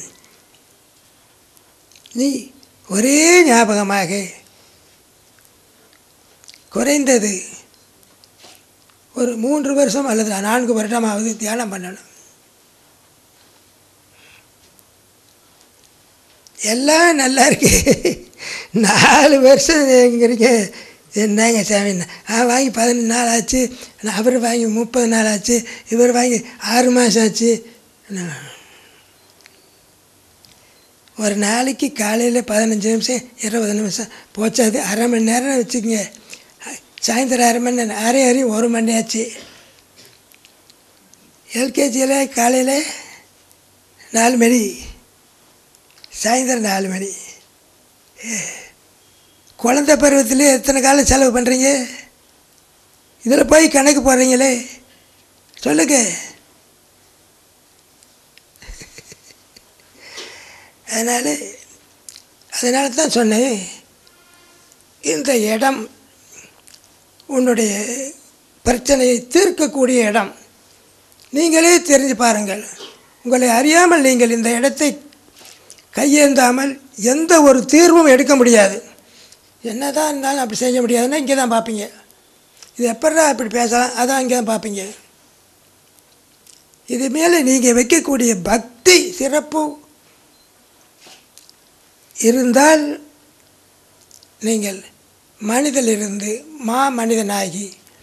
நீ ஒரே ஞாபகமாக குறைந்தது ஒரு மூன்று வருஷம் அல்லது நான்கு வருடமாவது தியானம் பண்ணணும் எல்லாம் நல்லா இருக்கு நாலு வருஷம் எங்கிறீங்க என்னங்க சாமி நான் வாங்கி பதினஞ்சு நாள் ஆச்சு அவர் வாங்கி முப்பது நாள் ஆச்சு இவர் வாங்கி ஆறு மாதம் ஆச்சு ஒரு நாளைக்கு காலையில் பதினஞ்சு நிமிஷம் இருபது நிமிஷம் போச்சாது அரை மணி நேரம் வச்சுக்கோங்க சாயந்தரம் அரை மணி நேரம் அரை அரை ஒரு மணி ஆச்சு எல்கேஜியில் காலையில் நாலு மணி சாயந்தரம் நாலு மணி குழந்த பருவத்திலே எத்தனை காலம் செலவு பண்ணுறீங்க இதில் போய் கணக்கு போடுறீங்களே சொல்லுங்க அதனால் அதனால தான் சொன்னேன் இந்த இடம் உன்னுடைய பிரச்சனையை தீர்க்கக்கூடிய இடம் நீங்களே தெரிஞ்சு பாருங்கள் உங்களை அறியாமல் நீங்கள் இந்த இடத்தை கையேந்தாமல் எந்த ஒரு தீர்வும் எடுக்க முடியாது என்ன தான் இருந்தாலும் அப்படி செய்ய முடியாதுன்னா இங்கே தான் பார்ப்பீங்க இது எப்படா அப்படி பேசலாம் அதான் இங்கே தான் பார்ப்பீங்க இது மேலே நீங்கள் வைக்கக்கூடிய பக்தி சிறப்பு இருந்தால் நீங்கள் மனிதனிலிருந்து மா மனிதனாகி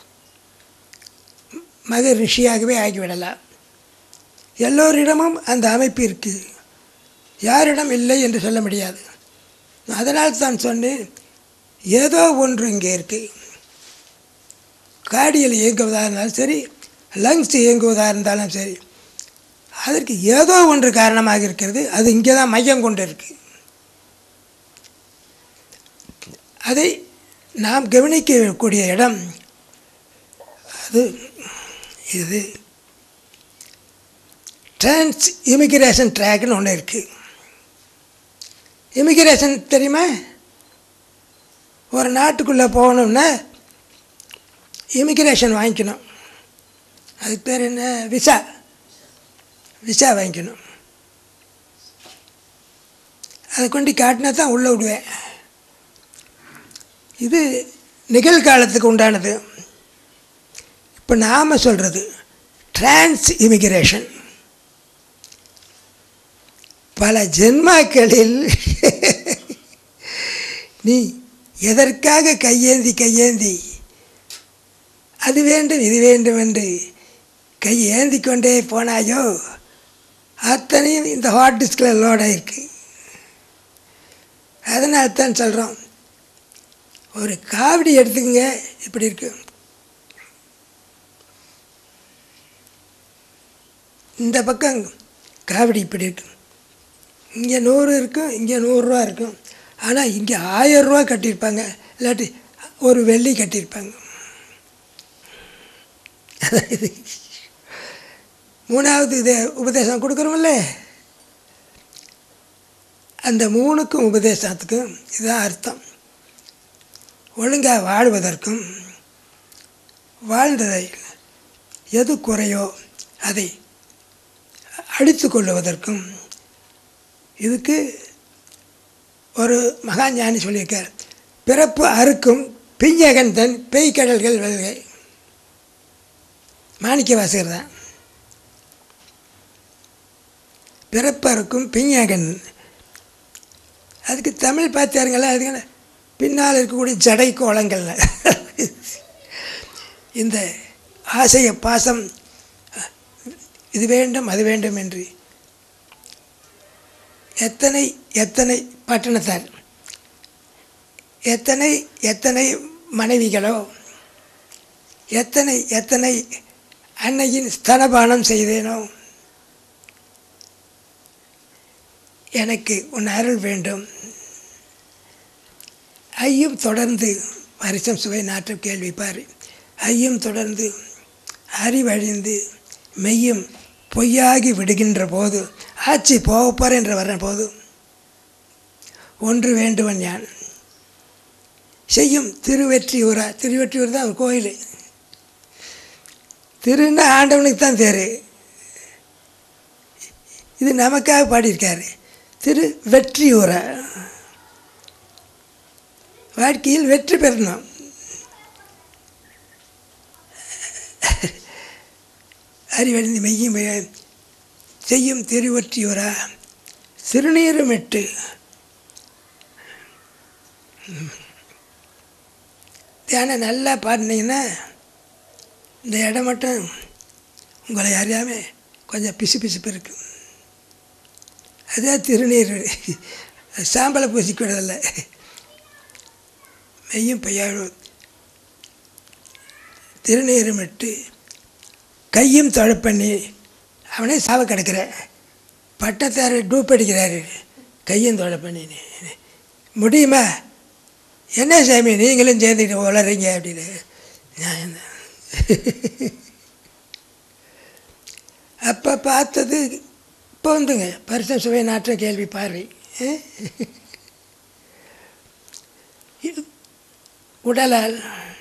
மக ரிஷியாகவே ஆகிவிடலாம் எல்லோரிடமும் அந்த அமைப்பு இருக்குது யாரிடம் இல்லை என்று சொல்ல முடியாது அதனால் தான் சொன்னேன் ஏதோ ஒன்று இங்கே இருக்குது காடியில் இயங்குவதாக இருந்தாலும் சரி லங்ஸ் இயங்குவதாக இருந்தாலும் சரி அதற்கு ஏதோ ஒன்று காரணமாக இருக்கிறது அது இங்கே தான் மையம் கொண்டு இருக்குது அதை நாம் கவனிக்கக்கூடிய இடம் அது இது டிரான்ஸ் இமிக்ரேஷன் ட்ராக்னு ஒன்று இருக்குது இமிக்ரேஷன் தெரியுமா ஒரு நாட்டுக்குள்ளே போகணும்னா இமிக்ரேஷன் வாங்கிக்கணும் அதுக்கு பேர் என்ன விசா விசா வாங்கிக்கணும் அதை கொண்டு காட்டினா தான் உள்ளே விடுவேன் இது நிகழ்காலத்துக்கு உண்டானது இப்போ நாம் சொல்கிறது டிரான்ஸ் இமிக்ரேஷன் பல ஜென்மாக்களில் நீ எதற்காக கையேந்தி கையேந்தி அது வேண்டும் இது வேண்டும் என்று கை ஏந்தி கொண்டே போனாயோ அத்தனையும் இந்த ஹார்ட் டிஸ்கில் லோட் ஆயிருக்கு அதனால தான் சொல்கிறோம் ஒரு காவடி எடுத்துக்கங்க இப்படி இருக்கு இந்த பக்கம் காவடி இப்படி இருக்கு இங்கே நூறு இருக்கும் இங்கே நூறுரூவா இருக்கும் ஆனால் இங்கே ஆயரூவா கட்டியிருப்பாங்க இல்லாட்டி ஒரு வெள்ளி கட்டியிருப்பாங்க அதாவது மூணாவது இது உபதேசம் கொடுக்குறோம்ல அந்த மூணுக்கும் உபதேசத்துக்கும் இதுதான் அர்த்தம் ஒழுங்காக வாழ்வதற்கும் வாழ்ந்ததை எது குறையோ அதை அடித்து கொள்ளுவதற்கும் இதுக்கு ஒரு மகாஞானி சொல்லியிருக்கார் பிறப்பு அறுக்கும் பிஞ்சகன் தன் பெய்கடல்கள் வெல்கை மாணிக்க வாசகர் தான் பிறப்பறுக்கும் பிஞ்சகன் அதுக்கு தமிழ் பார்த்தாருங்களா அதுக்கு பின்னால் இருக்கக்கூடிய ஜடை கோலங்கள்ல இந்த ஆசைய பாசம் இது வேண்டும் அது வேண்டும் என்று எத்தனை எத்தனை பட்டணத்தார் எத்தனை எத்தனை மனைவிகளோ எத்தனை எத்தனை அன்னையின் ஸ்தனபானம் செய்தேனோ எனக்கு உன் அருள் வேண்டும் ஐயும் தொடர்ந்து வருஷம் சுவை நாற்றம் கேள்விப்பார் ஐயும் தொடர்ந்து அறிவழிந்து மெய்யும் பொய்யாகி விடுகின்ற போது ஆட்சி போகப்பார் என்று வர்ற போது ஒன்று வேண்டுவன் யான் செய்யும் திருவெற்றியூரா திருவெற்றியூர் தான் ஒரு கோயில் திருன்னா ஆண்டவனுக்கு தான் தேர் இது நமக்காக பாடியிருக்காரு திரு வெற்றியூரா வாழ்க்கையில் வெற்றி பெறணும் அறிவழிந்து மெய்யும் மெய்யும் செய்யும் திருவொற்றியூரா சிறுநீருமிட்டு தியானம் நல்லா பாடினீங்கன்னா இந்த இடம் மட்டும் உங்களை அறியாமல் கொஞ்சம் பிசு பிசுப்பு இருக்கும் அதுதான் திருநீர் சாம்பலை பூசிக்கூடதில்லை மெய்யும் பையாழும் திருநீருமிட்டு கையும் தொழப்பண்ணி அவனே சாவ கிடக்கிற பட்டத்தார் டூப் அடிக்கிறாரு கையும் தொழப்பண்ணி முடியுமா என்ன சாமி நீங்களும் சேர்ந்துக்கிட்டு உளறீங்க அப்படின்னு நான் என்ன அப்போ பார்த்தது இப்போ வந்துங்க பரிசம் சுவை நாற்றம் கேள்வி பாரு உடலால்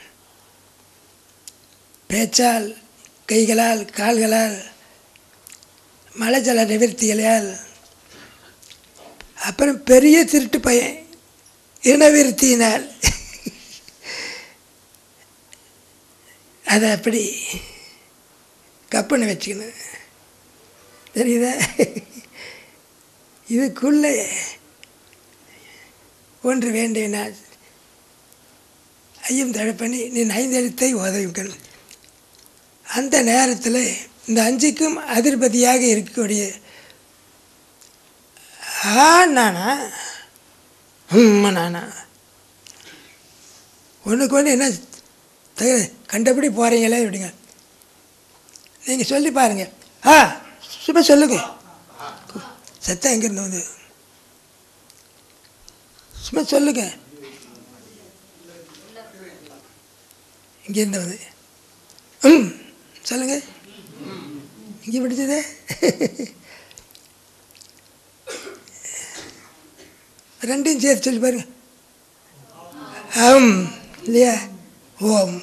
பேச்சால் கைகளால் கால்களால் மலைஜல நிவர்த்திகளால் அப்புறம் பெரிய திருட்டு பையன் இனவிருத்தியினால் அதை அப்படி கப்புன்னு வச்சுக்கணும் தெரியுதா இதுக்குள்ளே ஒன்று வேண்டினால் ஐயம் தழப்பண்ணி நீ ஐந்தெழுத்தை உதவிக்கணும் அந்த நேரத்தில் இந்த அஞ்சுக்கும் அதிர்பதியாக இருக்கக்கூடிய ஆ நானா உம்மா நானா ஒன்றுக்கு ஒன்று என்ன தக கண்டபடி போகிறீங்களே அப்படிங்க நீங்கள் சொல்லி பாருங்கள் ஆ சும்மா சொல்லுங்க சத்தம் எங்கேருந்து வந்து சும்மா சொல்லுங்க இங்கேருந்து வந்து ம் சொல்லுங்கள் இங்கே பிடிச்சதே ரெண்டையும் சேர்த்து சொல்லி பாருங்க ஆம் இல்லையா ஓம்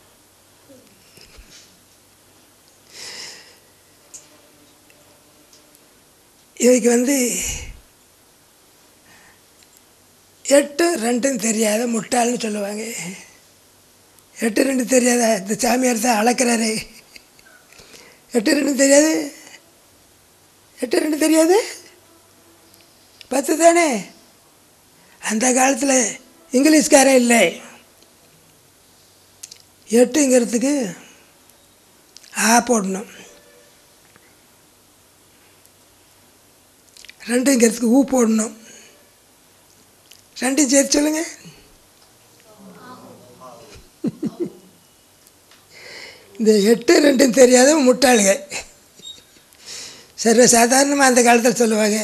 இதுக்கு வந்து எட்டும் ரெண்டும் தெரியாத முட்டாள்னு சொல்லுவாங்க எட்டு ரெண்டு தெரியாத இந்த சாமியார் தான் அளக்கிறாரு எட்டு ரெண்டு தெரியாது எட்டு ரெண்டு தெரியாது பத்து தானே அந்த காலத்தில் இங்கிலீஷ்காரன் இல்லை எட்டுங்கிறதுக்கு ஆ போடணும் ரெண்டுங்கிறதுக்கு ஊ போடணும் ரெண்டும் சேர்த்து சொல்லுங்க இந்த எட்டு ரெண்டும் தெரியாத முட்டாளுங்க சர்வ சாதாரணமாக அந்த காலத்தில் சொல்லுவாங்க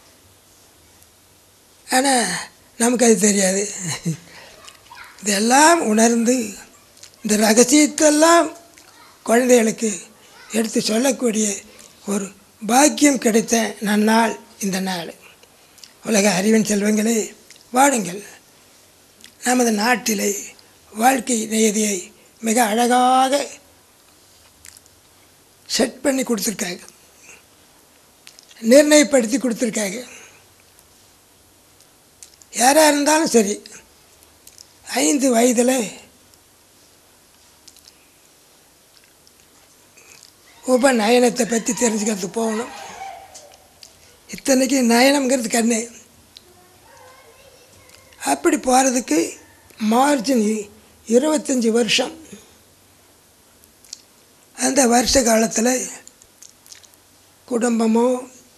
ஆனால் நமக்கு அது தெரியாது இதெல்லாம் உணர்ந்து இந்த ரகசியத்தெல்லாம் குழந்தைகளுக்கு எடுத்து சொல்லக்கூடிய ஒரு பாக்கியம் கிடைத்த நன்னாள் இந்த நாள் உலக அறிவின் செல்வங்களே வாடுங்கள் நமது நாட்டிலே வாழ்க்கை நியதியை மிக அழகாக செட் பண்ணி கொடுத்துருக்காங்க நிர்ணயப்படுத்தி கொடுத்துருக்காங்க யாராக இருந்தாலும் சரி ஐந்து வயதில் உபநயனத்தை பற்றி தெரிஞ்சுக்கிறதுக்கு போகணும் இத்தனைக்கு நயனம்ங்கிறது கண்ணு அப்படி போகிறதுக்கு மார்ஜின் இருபத்தஞ்சி வருஷம் அந்த வருஷ காலத்தில் குடும்பமோ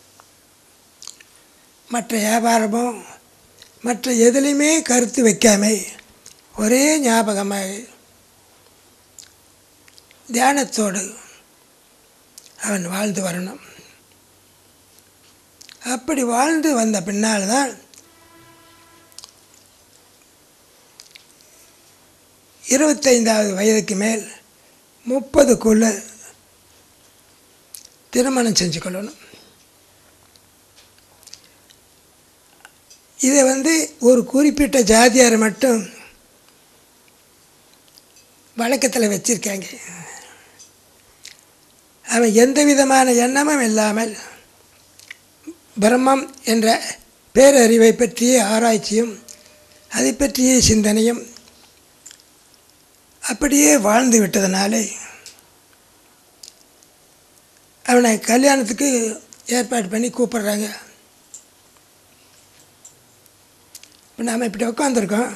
மற்ற வியாபாரமோ மற்ற எதுலேயுமே கருத்து வைக்காம ஒரே ஞாபகமாக தியானத்தோடு அவன் வாழ்ந்து வரணும் அப்படி வாழ்ந்து வந்த பின்னால் தான் இருபத்தைந்தாவது வயதுக்கு மேல் முப்பதுக்குள்ளே திருமணம் செஞ்சு கொள்ளணும் இதை வந்து ஒரு குறிப்பிட்ட ஜாதியார் மட்டும் வழக்கத்தில் வச்சுருக்காங்க அவன் எந்த விதமான எண்ணமும் இல்லாமல் பிரம்மம் என்ற பேரறிவை பற்றிய ஆராய்ச்சியும் அதை பற்றிய சிந்தனையும் அப்படியே வாழ்ந்து விட்டதுனாலே அவனை கல்யாணத்துக்கு ஏற்பாடு பண்ணி கூப்பிடுறாங்க இப்போ நாம் இப்படி உட்காந்துருக்கோம்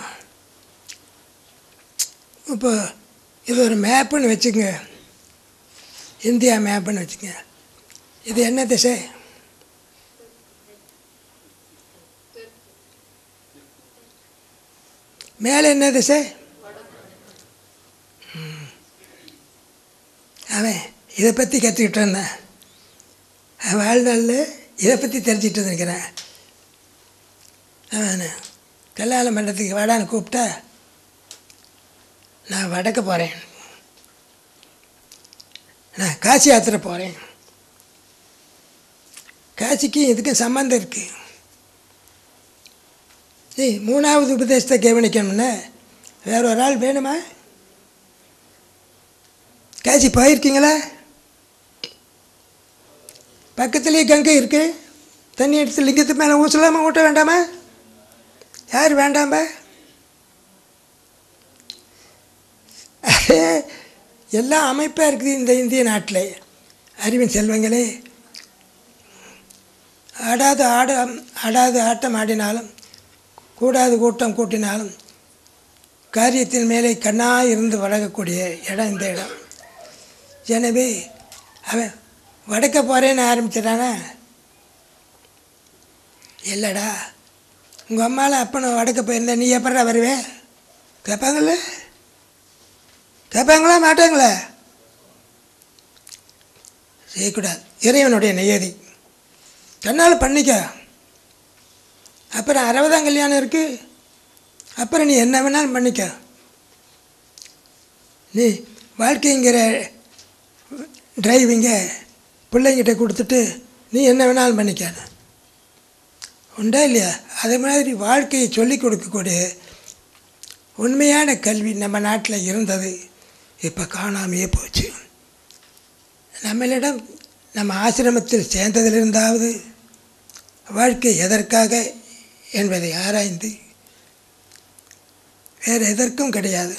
இப்போ இது ஒரு மேப்புன்னு வச்சுக்கோங்க இந்தியா மேப்புன்னு வச்சுக்கோங்க இது என்ன திசை மேலே என்ன திசை ம். அவன் இதை பற்றி கற்றுக்கிட்டு இருந்தேன் அவன் வாழ்நாளில் இதை பற்றி தெரிஞ்சுக்கிட்டு இருக்கிறேன் அவன் கல்யாணம் பண்ணுறதுக்கு வாடான்னு கூப்பிட்டா நான் வடக்க போகிறேன் நான் காசி யாத்திரை போகிறேன் காசிக்கும் இதுக்கும் சம்மந்தம் இருக்குது ஏய் மூணாவது உபதேசத்தை கவனிக்கணும்னா வேற ஒரு ஆள் வேணுமா காசி போயிருக்கீங்களா பக்கத்துலேயே கங்கை இருக்கு தண்ணி எடுத்து லிங்கத்து மேலே ஊசலாமல் ஊட்ட வேண்டாமா யார் வேண்டாம்ப எல்லாம் அமைப்பாக இருக்குது இந்த இந்திய நாட்டில் அறிவின் செல்வங்களே ஆடாத ஆட ஆடாத ஆட்டம் ஆடினாலும் கூடாது கூட்டம் கூட்டினாலும் காரியத்தின் மேலே கண்ணாக இருந்து வழங்கக்கூடிய இடம் இந்த இடம் எனவே அவன் வடக்க போகிறேன்னு ஆரம்பிச்சிட்டானா இல்லைடா உங்கள் அம்மாவில் அப்பனும் வடக்க போயிருந்தா நீ எப்படா வருவே கேட்பாங்கல்ல கேட்பாங்களா மாட்டாங்களா செய்யக்கூடாது இறைவனுடைய நியதி கண்ணால் பண்ணிக்க அப்புறம் அறுபதாம் கல்யாணம் இருக்குது அப்புறம் நீ என்ன வேணாலும் பண்ணிக்க நீ வாழ்க்கைங்கிற டிரைவிங்கை பிள்ளைங்கிட்ட கொடுத்துட்டு நீ என்ன வேணாலும் பண்ணிக்கான உண்டா இல்லையா அதே மாதிரி வாழ்க்கையை சொல்லிக் கொடுக்கக்கூடிய உண்மையான கல்வி நம்ம நாட்டில் இருந்தது இப்போ காணாமையே போச்சு நம்மளிடம் நம்ம ஆசிரமத்தில் சேர்ந்ததிலிருந்தாவது வாழ்க்கை எதற்காக என்பதை ஆராய்ந்து வேறு எதற்கும் கிடையாது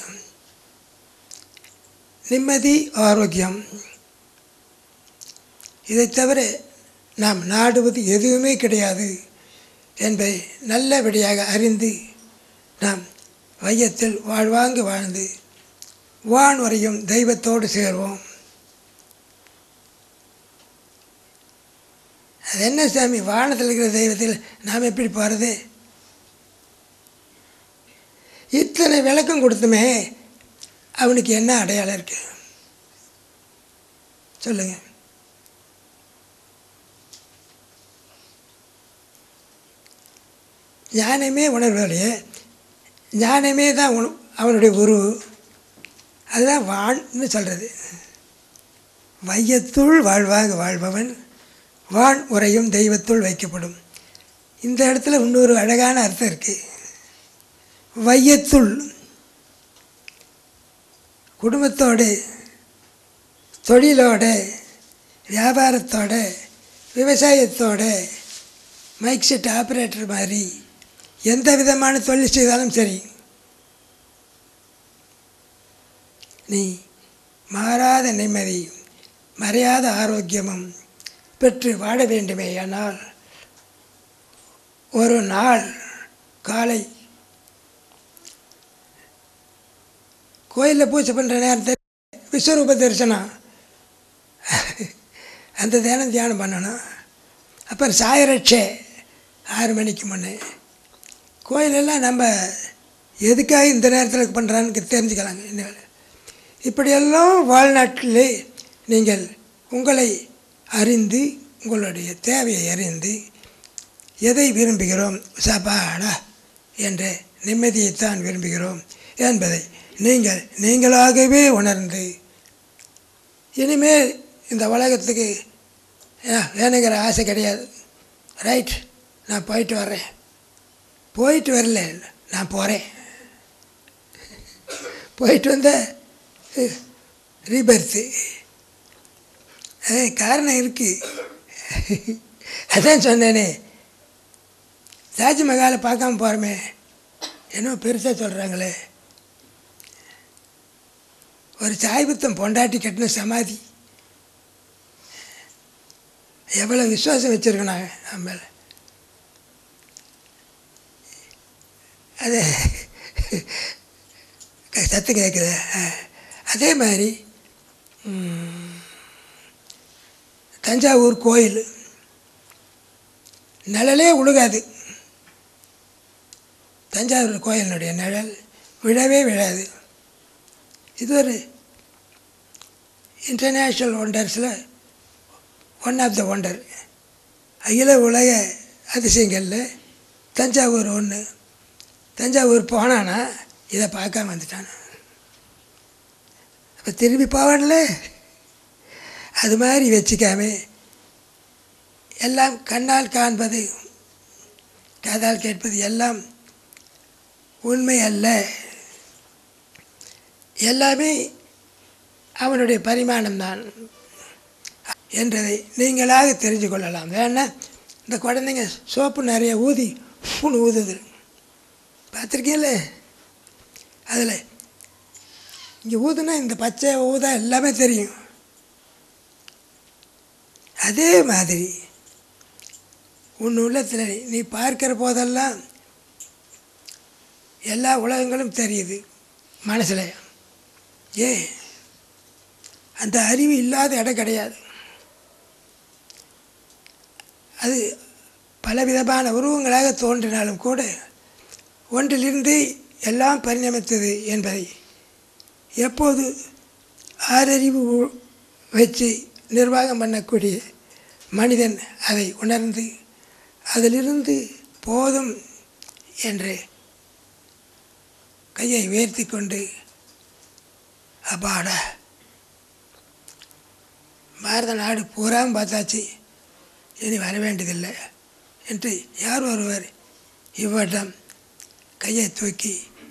நிம்மதி ஆரோக்கியம் இதை தவிர நாம் நாடுவது எதுவுமே கிடையாது என்பதை நல்லபடியாக அறிந்து நாம் வையத்தில் வாழ்வாங்கு வாழ்ந்து வான் வரையும் தெய்வத்தோடு சேர்வோம் அது என்ன சாமி வானத்தில் இருக்கிற தெய்வத்தில் நாம் எப்படி போகிறது இத்தனை விளக்கம் கொடுத்துமே அவனுக்கு என்ன அடையாளம் இருக்கு சொல்லுங்கள் ஞானமே உணர்வலையே ஞானமே தான் உண அவனுடைய உருவு அதுதான் வான்னு சொல்கிறது வையத்துள் வாழ்வாக வாழ்பவன் வான் உரையும் தெய்வத்துள் வைக்கப்படும் இந்த இடத்துல இன்னொரு அழகான அர்த்தம் இருக்குது வையத்துள் குடும்பத்தோடு தொழிலோடு வியாபாரத்தோட விவசாயத்தோட மைக் செட் ஆப்ரேட்டர் மாதிரி எந்த விதமான தொழில் செய்தாலும் சரி நீ மாறாத நிம்மதி மறையாத ஆரோக்கியமும் பெற்று வாழ வேண்டுமே ஆனால் ஒரு நாள் காலை கோயிலில் பூஜை பண்ணுற நேரத்தில் விஸ்வரூப தரிசனம் அந்த தியானம் தியானம் பண்ணணும் அப்புறம் சாயரட்சை ஆறு மணிக்கு முன்னே கோயிலெல்லாம் நம்ம எதுக்காக இந்த நேரத்தில் பண்ணுறான்னு தெரிஞ்சுக்கலாங்க இந்த வேலை இப்படியெல்லாம் வாழ்நாட்டிலே நீங்கள் உங்களை அறிந்து உங்களுடைய தேவையை அறிந்து எதை விரும்புகிறோம் சபாடா என்ற நிம்மதியைத்தான் விரும்புகிறோம் என்பதை நீங்கள் நீங்களாகவே உணர்ந்து இனிமேல் இந்த உலகத்துக்கு ஏன் வேணுங்கிற ஆசை கிடையாது ரைட் நான் போயிட்டு வர்றேன் போயிட்டு வரல நான் போகிறேன் போயிட்டு வந்த ரீபர்த்து அது காரணம் இருக்குது அதான் சொன்னேனே தாஜ்மஹாலை பார்க்காம போகிறோமே என்ன பெருசாக சொல்கிறாங்களே ஒரு சாய்புத்தம் பொண்டாட்டி கட்டின சமாதி எவ்வளோ விசுவாசம் வச்சுருக்கணும் நம்ம மேலே அது சத்து கேட்குது அதே மாதிரி தஞ்சாவூர் கோயில் நிழலே உழுகாது தஞ்சாவூர் கோயிலினுடைய நிழல் விழவே விழாது இது ஒரு இன்டர்நேஷ்னல் ஒண்டர்ஸில் ஒன் ஆஃப் த ஒண்டர் அகில உலக அதிசயங்களில் தஞ்சாவூர் ஒன்று தஞ்சாவூர் போனானா இதை பார்க்காம வந்துட்டான் அப்போ திரும்பி போவான்ல அது மாதிரி வச்சுக்காம எல்லாம் கண்ணால் காண்பது காதால் கேட்பது எல்லாம் உண்மை அல்ல எல்லாமே அவனுடைய பரிமாணம்தான் என்றதை நீங்களாக தெரிஞ்சு கொள்ளலாம் வேணா இந்த குழந்தைங்க சோப்பு நிறைய ஊதி ஃபூன் ஊதுது பார்த்துருக்கீங்கள அதில் இங்கே ஊதுனா இந்த பச்சை ஊதா எல்லாமே தெரியும் அதே மாதிரி உன் உள்ளத்தில் நீ பார்க்கிற போதெல்லாம் எல்லா உலகங்களும் தெரியுது மனசில் ஏ அந்த அறிவு இல்லாத இடம் கிடையாது அது பலவிதமான உருவங்களாக தோன்றினாலும் கூட ஒன்றிலிருந்து எல்லாம் பரிணமித்தது என்பதை எப்போது ஆறறிவு வச்சு நிர்வாகம் பண்ணக்கூடிய மனிதன் அதை உணர்ந்து அதிலிருந்து போதும் என்று கையை உயர்த்தி கொண்டு அப்பாடா பாரத நாடு பூராவும் பார்த்தாச்சு இனி வர வேண்டியதில்லை என்று யார் ஒருவர் இவ்வட்டம் கையை தூக்கி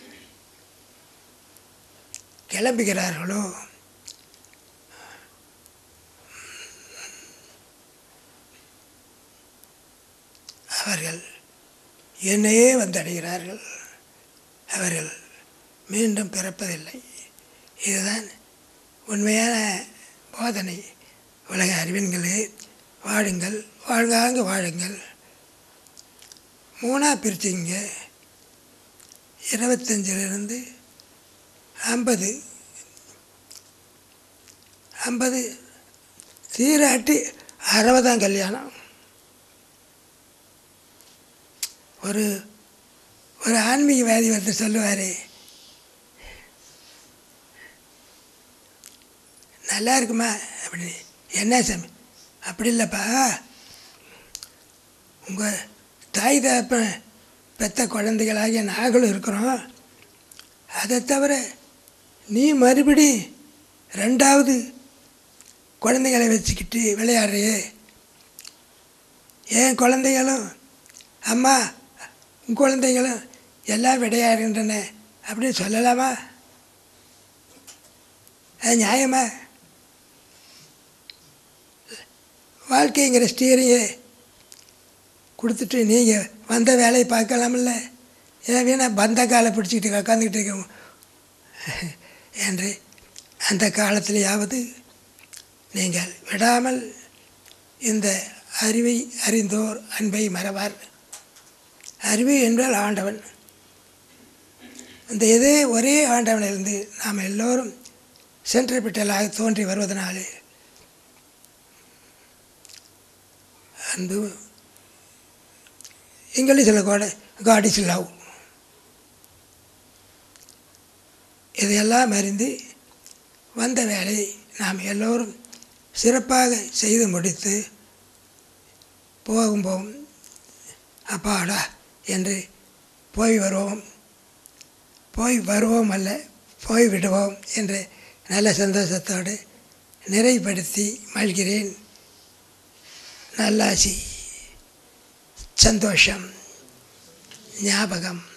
கிளம்புகிறார்களோ அவர்கள் என்னையே வந்தடைகிறார்கள் அவர்கள் மீண்டும் பிறப்பதில்லை இதுதான் உண்மையான போதனை உலக அறிவின்களே வாழுங்கள் வாழ்காங்க வாழுங்கள் மூணாக பிரிச்சிங்க இருபத்தஞ்சிலிருந்து ஐம்பது ஐம்பது சீராட்டி அறுபதாம் கல்யாணம் ஒரு ஒரு ஆன்மீகவாதி வந்து சொல்லுவார் நல்லா இருக்குமா அப்படின்னு என்ன சாமி அப்படி இல்லைப்பா உங்கள் தாய் தகப்பன் பெத்த குழந்தைகளாகிய நாங்களும் இருக்கிறோம் அதை தவிர நீ மறுபடி ரெண்டாவது குழந்தைகளை வச்சுக்கிட்டு விளையாடுறியே என் குழந்தைகளும் அம்மா உன் குழந்தைகளும் எல்லாம் விளையாடுகின்றன அப்படின்னு சொல்லலாமா அது நியாயமா வாழ்க்கைங்கிற ஸ்டீரிங்கை கொடுத்துட்டு நீங்கள் வந்த வேலையை பார்க்கலாமில்ல ஏன் வீணா பந்த காலை பிடிச்சிக்கிட்டு உட்காந்துக்கிட்டு இருக்க என்று அந்த காலத்திலேயாவது நீங்கள் விடாமல் இந்த அறிவை அறிந்தோர் அன்பை மறவார் அறிவு என்றால் ஆண்டவன் இந்த இதே ஒரே ஆண்டவனிலிருந்து நாம் எல்லோரும் சென்ட்ரிபிட்டலாக தோன்றி வருவதனாலே அன்பு இங்கிலீஷில் கூட காட் இஸ் லவ் இதையெல்லாம் அறிந்து வந்த வேலையை நாம் எல்லோரும் சிறப்பாக செய்து முடித்து போகும் போகும் அப்பாடா என்று போய் வருவோம் போய் வருவோம் அல்ல போய் விடுவோம் என்று நல்ல சந்தோஷத்தோடு நிறைப்படுத்தி மகிழ்கிறேன் நல்லாசி சந்தோஷம் ஞாபகம்